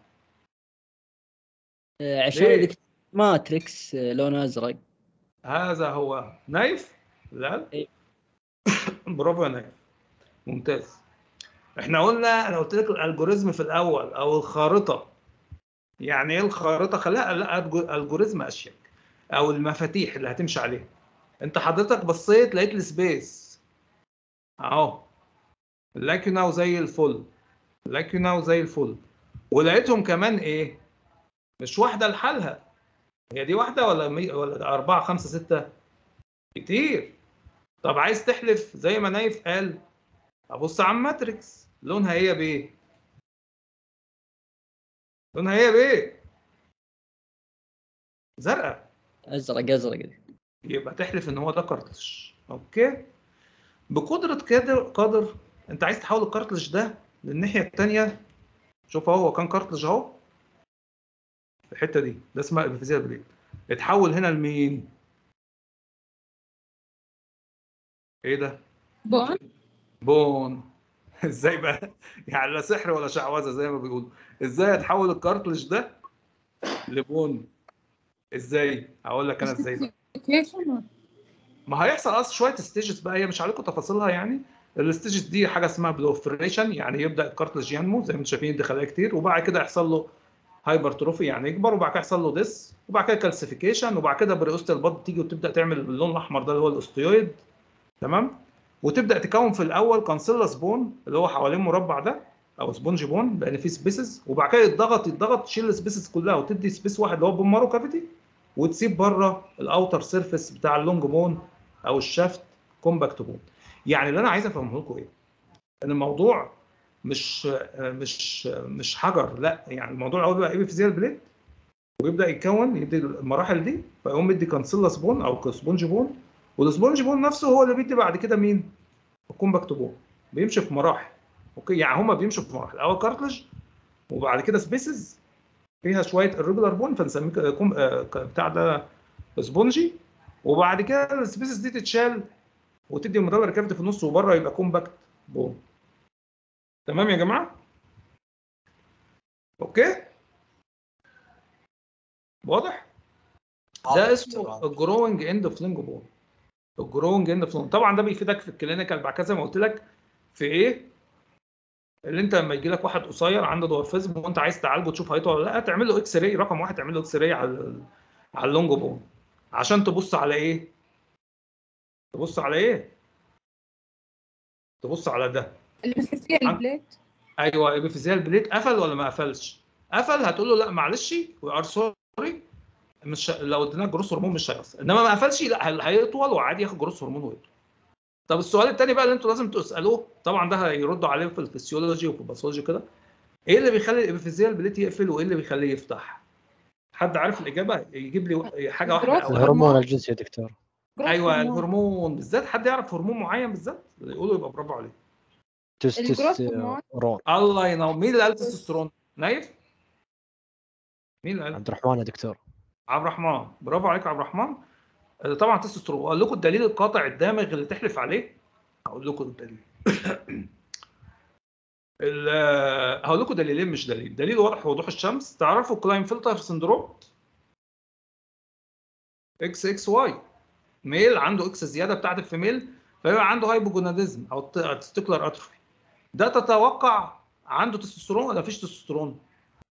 آه، عشان ليه؟ ذيك ماتريكس آه، لونه ازرق هذا هو نايف لا إيه. برافو يا نايف ممتاز احنا قلنا انا قلت لك الالجوريزم في الاول او الخارطه يعني ايه الخارطه خليها لا الجو- الجوريزم اشيك او المفاتيح اللي هتمشي عليها انت حضرتك بصيت لقيت السبيس اهو لاكيناو زي الفل لاكيناو زي الفل ولقيتهم كمان ايه مش واحده لحالها هي دي واحده ولا مي... ولا اربعه خمسه سته كتير طب عايز تحلف زي ما نايف قال ابص على الماتريكس لونها هي بايه لونها هي بايه زرقاء ازرق ازرق يبقى تحلف ان هو ده كارتلج اوكي بقدره قادر قادر انت عايز تحول الكارتلج ده للناحيه الثانيه شوف اهو هو كان كارتلج اهو في الحته دي ده اسمها ابيفيزيال بليد اتحول هنا لمين ايه ده بون بون ازاي بقى يعني لا سحر ولا شعوذه زي ما بيقولوا ازاي اتحول الكارتلج ده لبون ازاي هقول لك انا ازاي بقى. ما هيحصل اصلا شويه ستيجز بقى هي مش عليكم تفاصيلها يعني الستيجز دي حاجه اسمها بلوفريشن يعني يبدا الكارتلج ينمو زي ما انتم شايفين دي خلايا كتير وبعد كده يحصل له هايبرتروفي يعني يكبر وبعد كده يحصل له ديس وبعد كده كالسيفيكيشن وبعد كده بريوستال باد تيجي وتبدا تعمل باللون الاحمر ده اللي هو الاوستيويد تمام وتبدا تكون في الاول كانسيلا بون اللي هو حوالين مربع ده او سبونج بون لان فيه سبيسز وبعد كده يتضغط يتضغط تشيل السبيسز كلها وتدي سبيس واحد اللي هو بون مارو كافيتي وتسيب بره الاوتر سيرفيس بتاع اللونج بون او الشافت كومباكت بون يعني اللي انا عايز افهمه لكم ايه ان الموضوع مش مش مش حجر لا يعني الموضوع الاول بقى ايبيفيزيال بليد ويبدا يتكون يدي المراحل دي فيقوم يدي كانسيلا سبون او سبونج بون والسبونج بون نفسه هو اللي بيدي بعد كده مين؟ الكومباكت بون بيمشي في مراحل اوكي يعني هما بيمشوا في مراحل اول كارتلج وبعد كده سبيسز فيها شويه الريجولار بون فنسميه ك- كوم- آه، ك- بتاع ده سبونجي وبعد كده السبيسز دي تتشال وتدي المدور كافيتي في النص وبره يبقى كومباكت بون تمام يا جماعه اوكي واضح ده اسمه الجروينج اند فلينج بون الجروينج اند فلينج طبعا ده بيفيدك في الكلينيكال بعد كده زي ما قلت لك في ايه اللي انت لما يجي لك واحد قصير عنده دورفيزم وانت عايز تعالجه تشوف هيطول ولا لا تعمل له اكس راي رقم واحد تعمل له اكس راي على ال- على اللونج بون عشان تبص على ايه تبص على ايه تبص على ده الفيزيال عن- بليت ايوه ابيفيزيال بليت قفل ولا ما قفلش قفل هتقول له لا معلش وي ار سوري مش لو اديناك جروس هرمون مش هيأثر انما ما قفلش لا هي- هيطول وعادي ياخد جروس هرمون ويطول طب السؤال الثاني بقى اللي انتوا لازم تسالوه طبعا ده هيردوا عليه في الفسيولوجي وفي الباثولوجي كده ايه اللي بيخلي الابيفيزيال بليت يقفل وايه اللي بيخليه يفتح حد عارف الاجابه يجيب لي حاجه واحده جروث أو الهرمون الجنسي يا دكتور ايوه الهرمون بالذات حد يعرف هرمون معين بالذات يقولوا يبقى برافو عليه تستوستيرون الله ينور مين اللي قال تستوستيرون نايف مين اللي قال عبد الرحمن يا دكتور عبد الرحمن برافو عليك يا عبد الرحمن آه، طبعا تستوستيرون اقول لكم الدليل القاطع الدامغ اللي تحلف عليه هقول لكم الدليل ال- آه، هقول لكم دليلين مش دليل دليل واضح وضوح الشمس تعرفوا كلاين فلتر سندروم اكس اكس واي ميل عنده اكس زياده بتاعت الفيميل فيبقى عنده هايبوجوناديزم او تستيكولار اتروفي ده تتوقع عنده تستوستيرون ولا مفيش تستوستيرون؟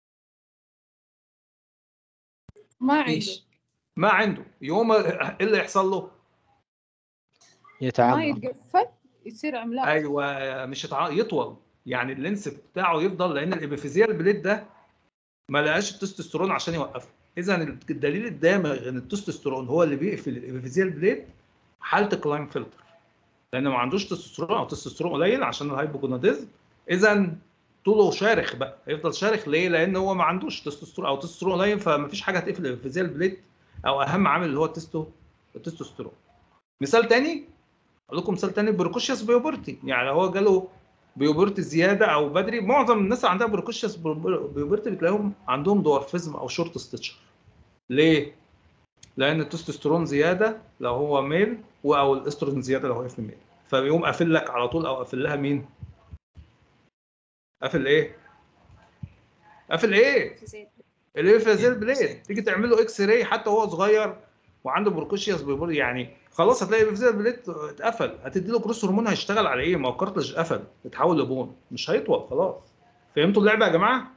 ما عنده فيش ما عنده يوم ايه اللي يحصل له؟ ما يتعمى يتقفل يصير عملاق ايوه مش يتع- يطول يعني اللينس بتاعه يفضل لان الابيفيزيال بليد ده ما لقاش التستوستيرون عشان يوقفه اذا الدليل الدامغ ان التستوستيرون هو اللي بيقفل الابيفيزيال بليد حاله كلاين فلتر لان ما عندوش تستوستيرون او تستوستيرون قليل عشان الهايبوجوناديزم اذا طوله شارخ بقى هيفضل شارخ ليه لان هو ما عندوش تستوستيرون او تستوستيرون قليل فمفيش حاجه هتقفل الانفيزيال بليت او اهم عامل اللي هو التستو التستوستيرون مثال تاني اقول لكم مثال تاني بروكوشيوس بيوبرتي يعني هو جاله بيوبرتي زياده او بدري معظم الناس اللي عندها بروكوشيوس بيوبرتي بتلاقيهم عندهم دوارفيزم او شورت ستيتشر ليه؟ لان التستوستيرون زياده لو هو ميل و- او الاستروجين زياده لو هو في ميل فبيقوم قافل لك على طول او قافل لها مين؟ قافل ايه؟ قافل ايه؟ زين. الانفازيل بليد تيجي تعمل له اكس راي حتى وهو صغير وعنده بروكوشيوس بيبور يعني خلاص هتلاقي الانفازيل بليد اتقفل هتدي له كروس هرمون هيشتغل على ايه؟ ما هو الكارتلج قفل اتحول لبون مش هيطول خلاص فهمتوا اللعبه يا جماعه؟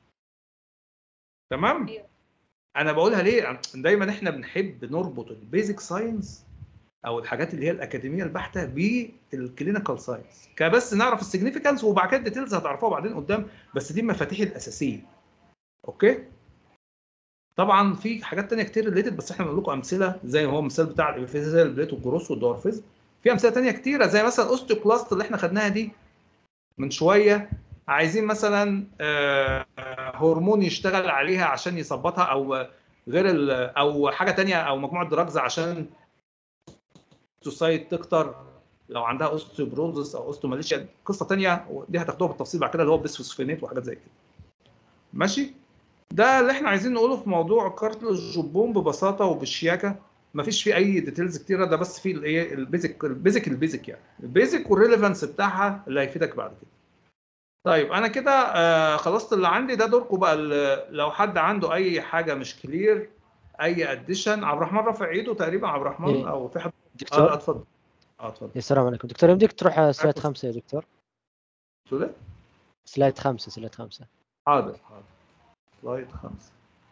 تمام؟ أيوة. انا بقولها ليه؟ دايما احنا بنحب نربط البيزك ساينس او الحاجات اللي هي الاكاديميه البحته بالكلينيكال ساينس كبس نعرف السيجنيفيكانس وبعد كده الديتيلز هتعرفوها بعدين قدام بس دي المفاتيح الاساسيه اوكي طبعا في حاجات تانية كتير ريليتد بس احنا بنقول لكم امثله زي ما هو المثال بتاع الابيفيزيال بليت والجروس والدورفيزم في امثله تانية كتيره زي مثلا اوستيوكلاست اللي احنا خدناها دي من شويه عايزين مثلا آه، آه، هرمون يشتغل عليها عشان يظبطها او غير ال- او حاجه تانية او مجموعه دراجز عشان السوسايت تكتر لو عندها اوستيوبروزس او اوستوماليشيا قصه تانية دي هتاخدوها بالتفصيل بعد كده اللي هو بيسفوسفينات وحاجات زي كده ماشي ده اللي احنا عايزين نقوله في موضوع كارتلج البوم ببساطه وبالشياكه مفيش فيه اي ديتيلز كتيره ده بس فيه الايه البيزك البيزك البيزك يعني البيزك والريليفانس بتاعها اللي هيفيدك بعد كده طيب انا كده آه خلصت اللي عندي ده دوركم بقى ال- لو حد عنده اي حاجه مش كلير اي اديشن عبد الرحمن رافع ايده تقريبا عبد الرحمن إيه. او في حد اه دكتور اتفضل اه اتفضل يا السلام عليكم دكتور يمديك تروح على سلايد عليكم. خمسة يا دكتور تقول إيه؟ سلايد خمسة سلايد خمسة حاضر حاضر سلايد خمسة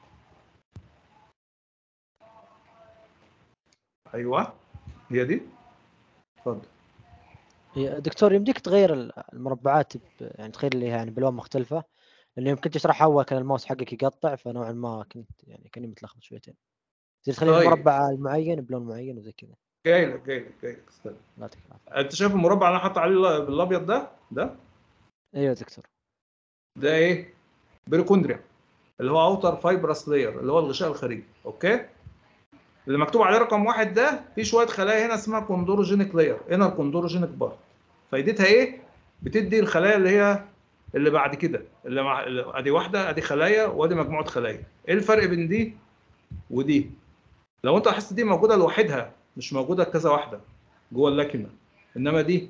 ايوه هي دي اتفضل يا دكتور يمديك تغير ال- المربعات ب... يعني تغير اللي يعني بالوان مختلفة لأنه يمكن تشرح أول كان الماوس حقك يقطع فنوعا ما كنت يعني كاني متلخبط شويتين تقدر تخلي طيب. المربع المعين بلون معين وزي كذا جاي لك جاي لك جاي لك استنى لا يعطيك العافية انت شايف المربع اللي انا حاطط عليه ال- بالابيض ده ده ايوه يا دكتور ده ايه بيروكوندريا اللي هو اوتر فايبرس لاير اللي هو الغشاء الخارجي اوكي اللي مكتوب عليه رقم واحد ده في شويه خلايا هنا اسمها كوندوروجينيك لاير انر كوندوروجينيك بارت فايدتها ايه بتدي الخلايا اللي هي اللي بعد كده اللي مع اللي- ادي واحده ادي خلايا وادي مجموعه خلايا ايه الفرق بين دي ودي لو انت لاحظت دي موجوده لوحدها مش موجوده كذا واحده جوه اللاكنه انما دي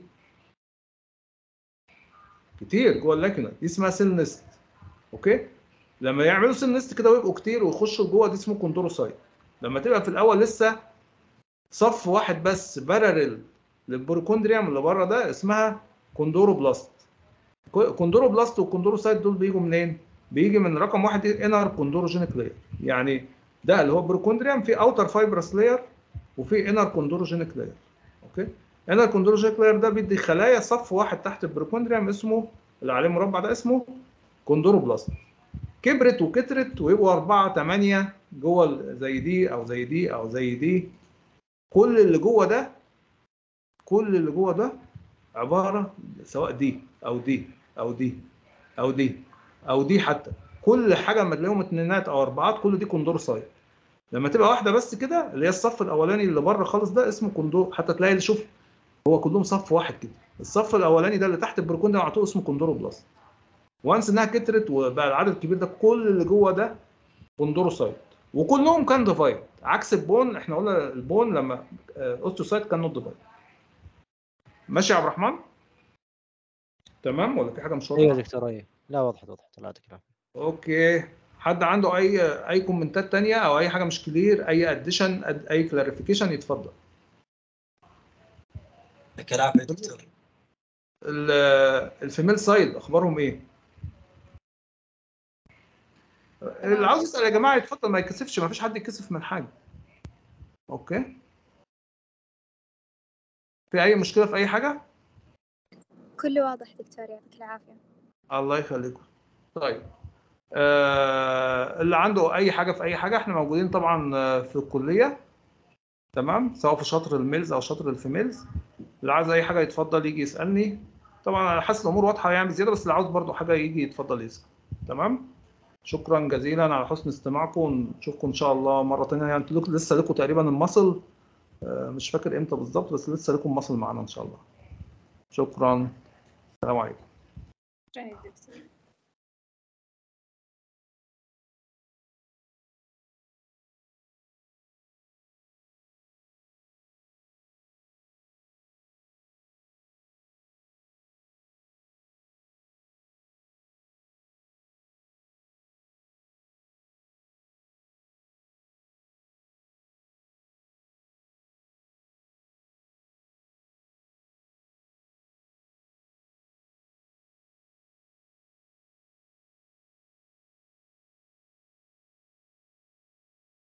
كتير جوه اللاكنه دي اسمها سيل نست اوكي لما يعملوا سيل نست كده ويبقوا كتير ويخشوا جوه دي اسمه كوندروسايت لما تبقى في الاول لسه صف واحد بس بارلل للبروكوندريوم اللي بره ده اسمها كوندوروبلاست كو- كوندوروبلاست والكوندروسايت دول بيجوا منين؟ بيجي من رقم واحد انر كوندوروجينيك لاير يعني ده اللي هو بروكوندريوم في اوتر فايبرس لاير وفي انر كوندوروجينيك لاير اوكي انر كوندوروجينيك لاير ده بيدي خلايا صف واحد تحت البروكوندريوم اسمه اللي عليه مربع ده اسمه كوندوروبلاست كبرت وكترت ويبقوا أربعة تمانية جوه ال- زي دي أو زي دي أو زي دي كل اللي جوه ده كل اللي جوه ده عبارة سواء دي أو دي أو دي أو دي أو دي حتى كل حاجة لما تلاقيهم اتنينات أو أربعات كل دي كوندور سايت لما تبقى واحدة بس كده اللي هي الصف الأولاني اللي بره خالص ده اسمه كوندور حتى تلاقي شوف هو كلهم صف واحد كده الصف الأولاني ده اللي تحت البروكوندر على طول اسمه كوندوروبلاست وانس انها كترت وبقى العدد الكبير ده كل اللي جوه ده كوندروسايت وكلهم كان ديفايد عكس البون احنا قلنا البون لما اوستوسايت كان نوت ديفايد ماشي يا عبد الرحمن تمام ولا في حاجه مش ايوه يا واضحه دكتور ايوه لا وضحت وضحت الله يعطيك العافية اوكي حد عنده اي اي كومنتات تانية او اي حاجه مش كلير اي اديشن اي كلاريفيكيشن يتفضل يعطيك العافيه يا دكتور ال- الفيميل سايد اخبارهم ايه اللي عاوز يسال يا جماعه يتفضل ما يتكسفش ما فيش حد يتكسف من حاجه اوكي في اي مشكله في اي حاجه كله واضح دكتور يعطيك العافية الله يخليكم طيب آه اللي عنده اي حاجه في اي حاجه احنا موجودين طبعا آه، في الكليه تمام سواء في شطر الميلز او شطر الفيميلز اللي عايز اي حاجه يتفضل يجي يسالني طبعا انا حاسس الامور واضحه يعني بزياده بس اللي عاوز برضو حاجه يجي يتفضل يسال تمام شكرا جزيلا على حسن استماعكم ونشوفكم ان شاء الله مره ثانيه يعني انتوا لكم- لسه لكم تقريبا المصل آه، مش فاكر امتى بالظبط بس لسه لكم مصل معانا ان شاء الله شكرا السلام عليكم شكراً يا دكتور.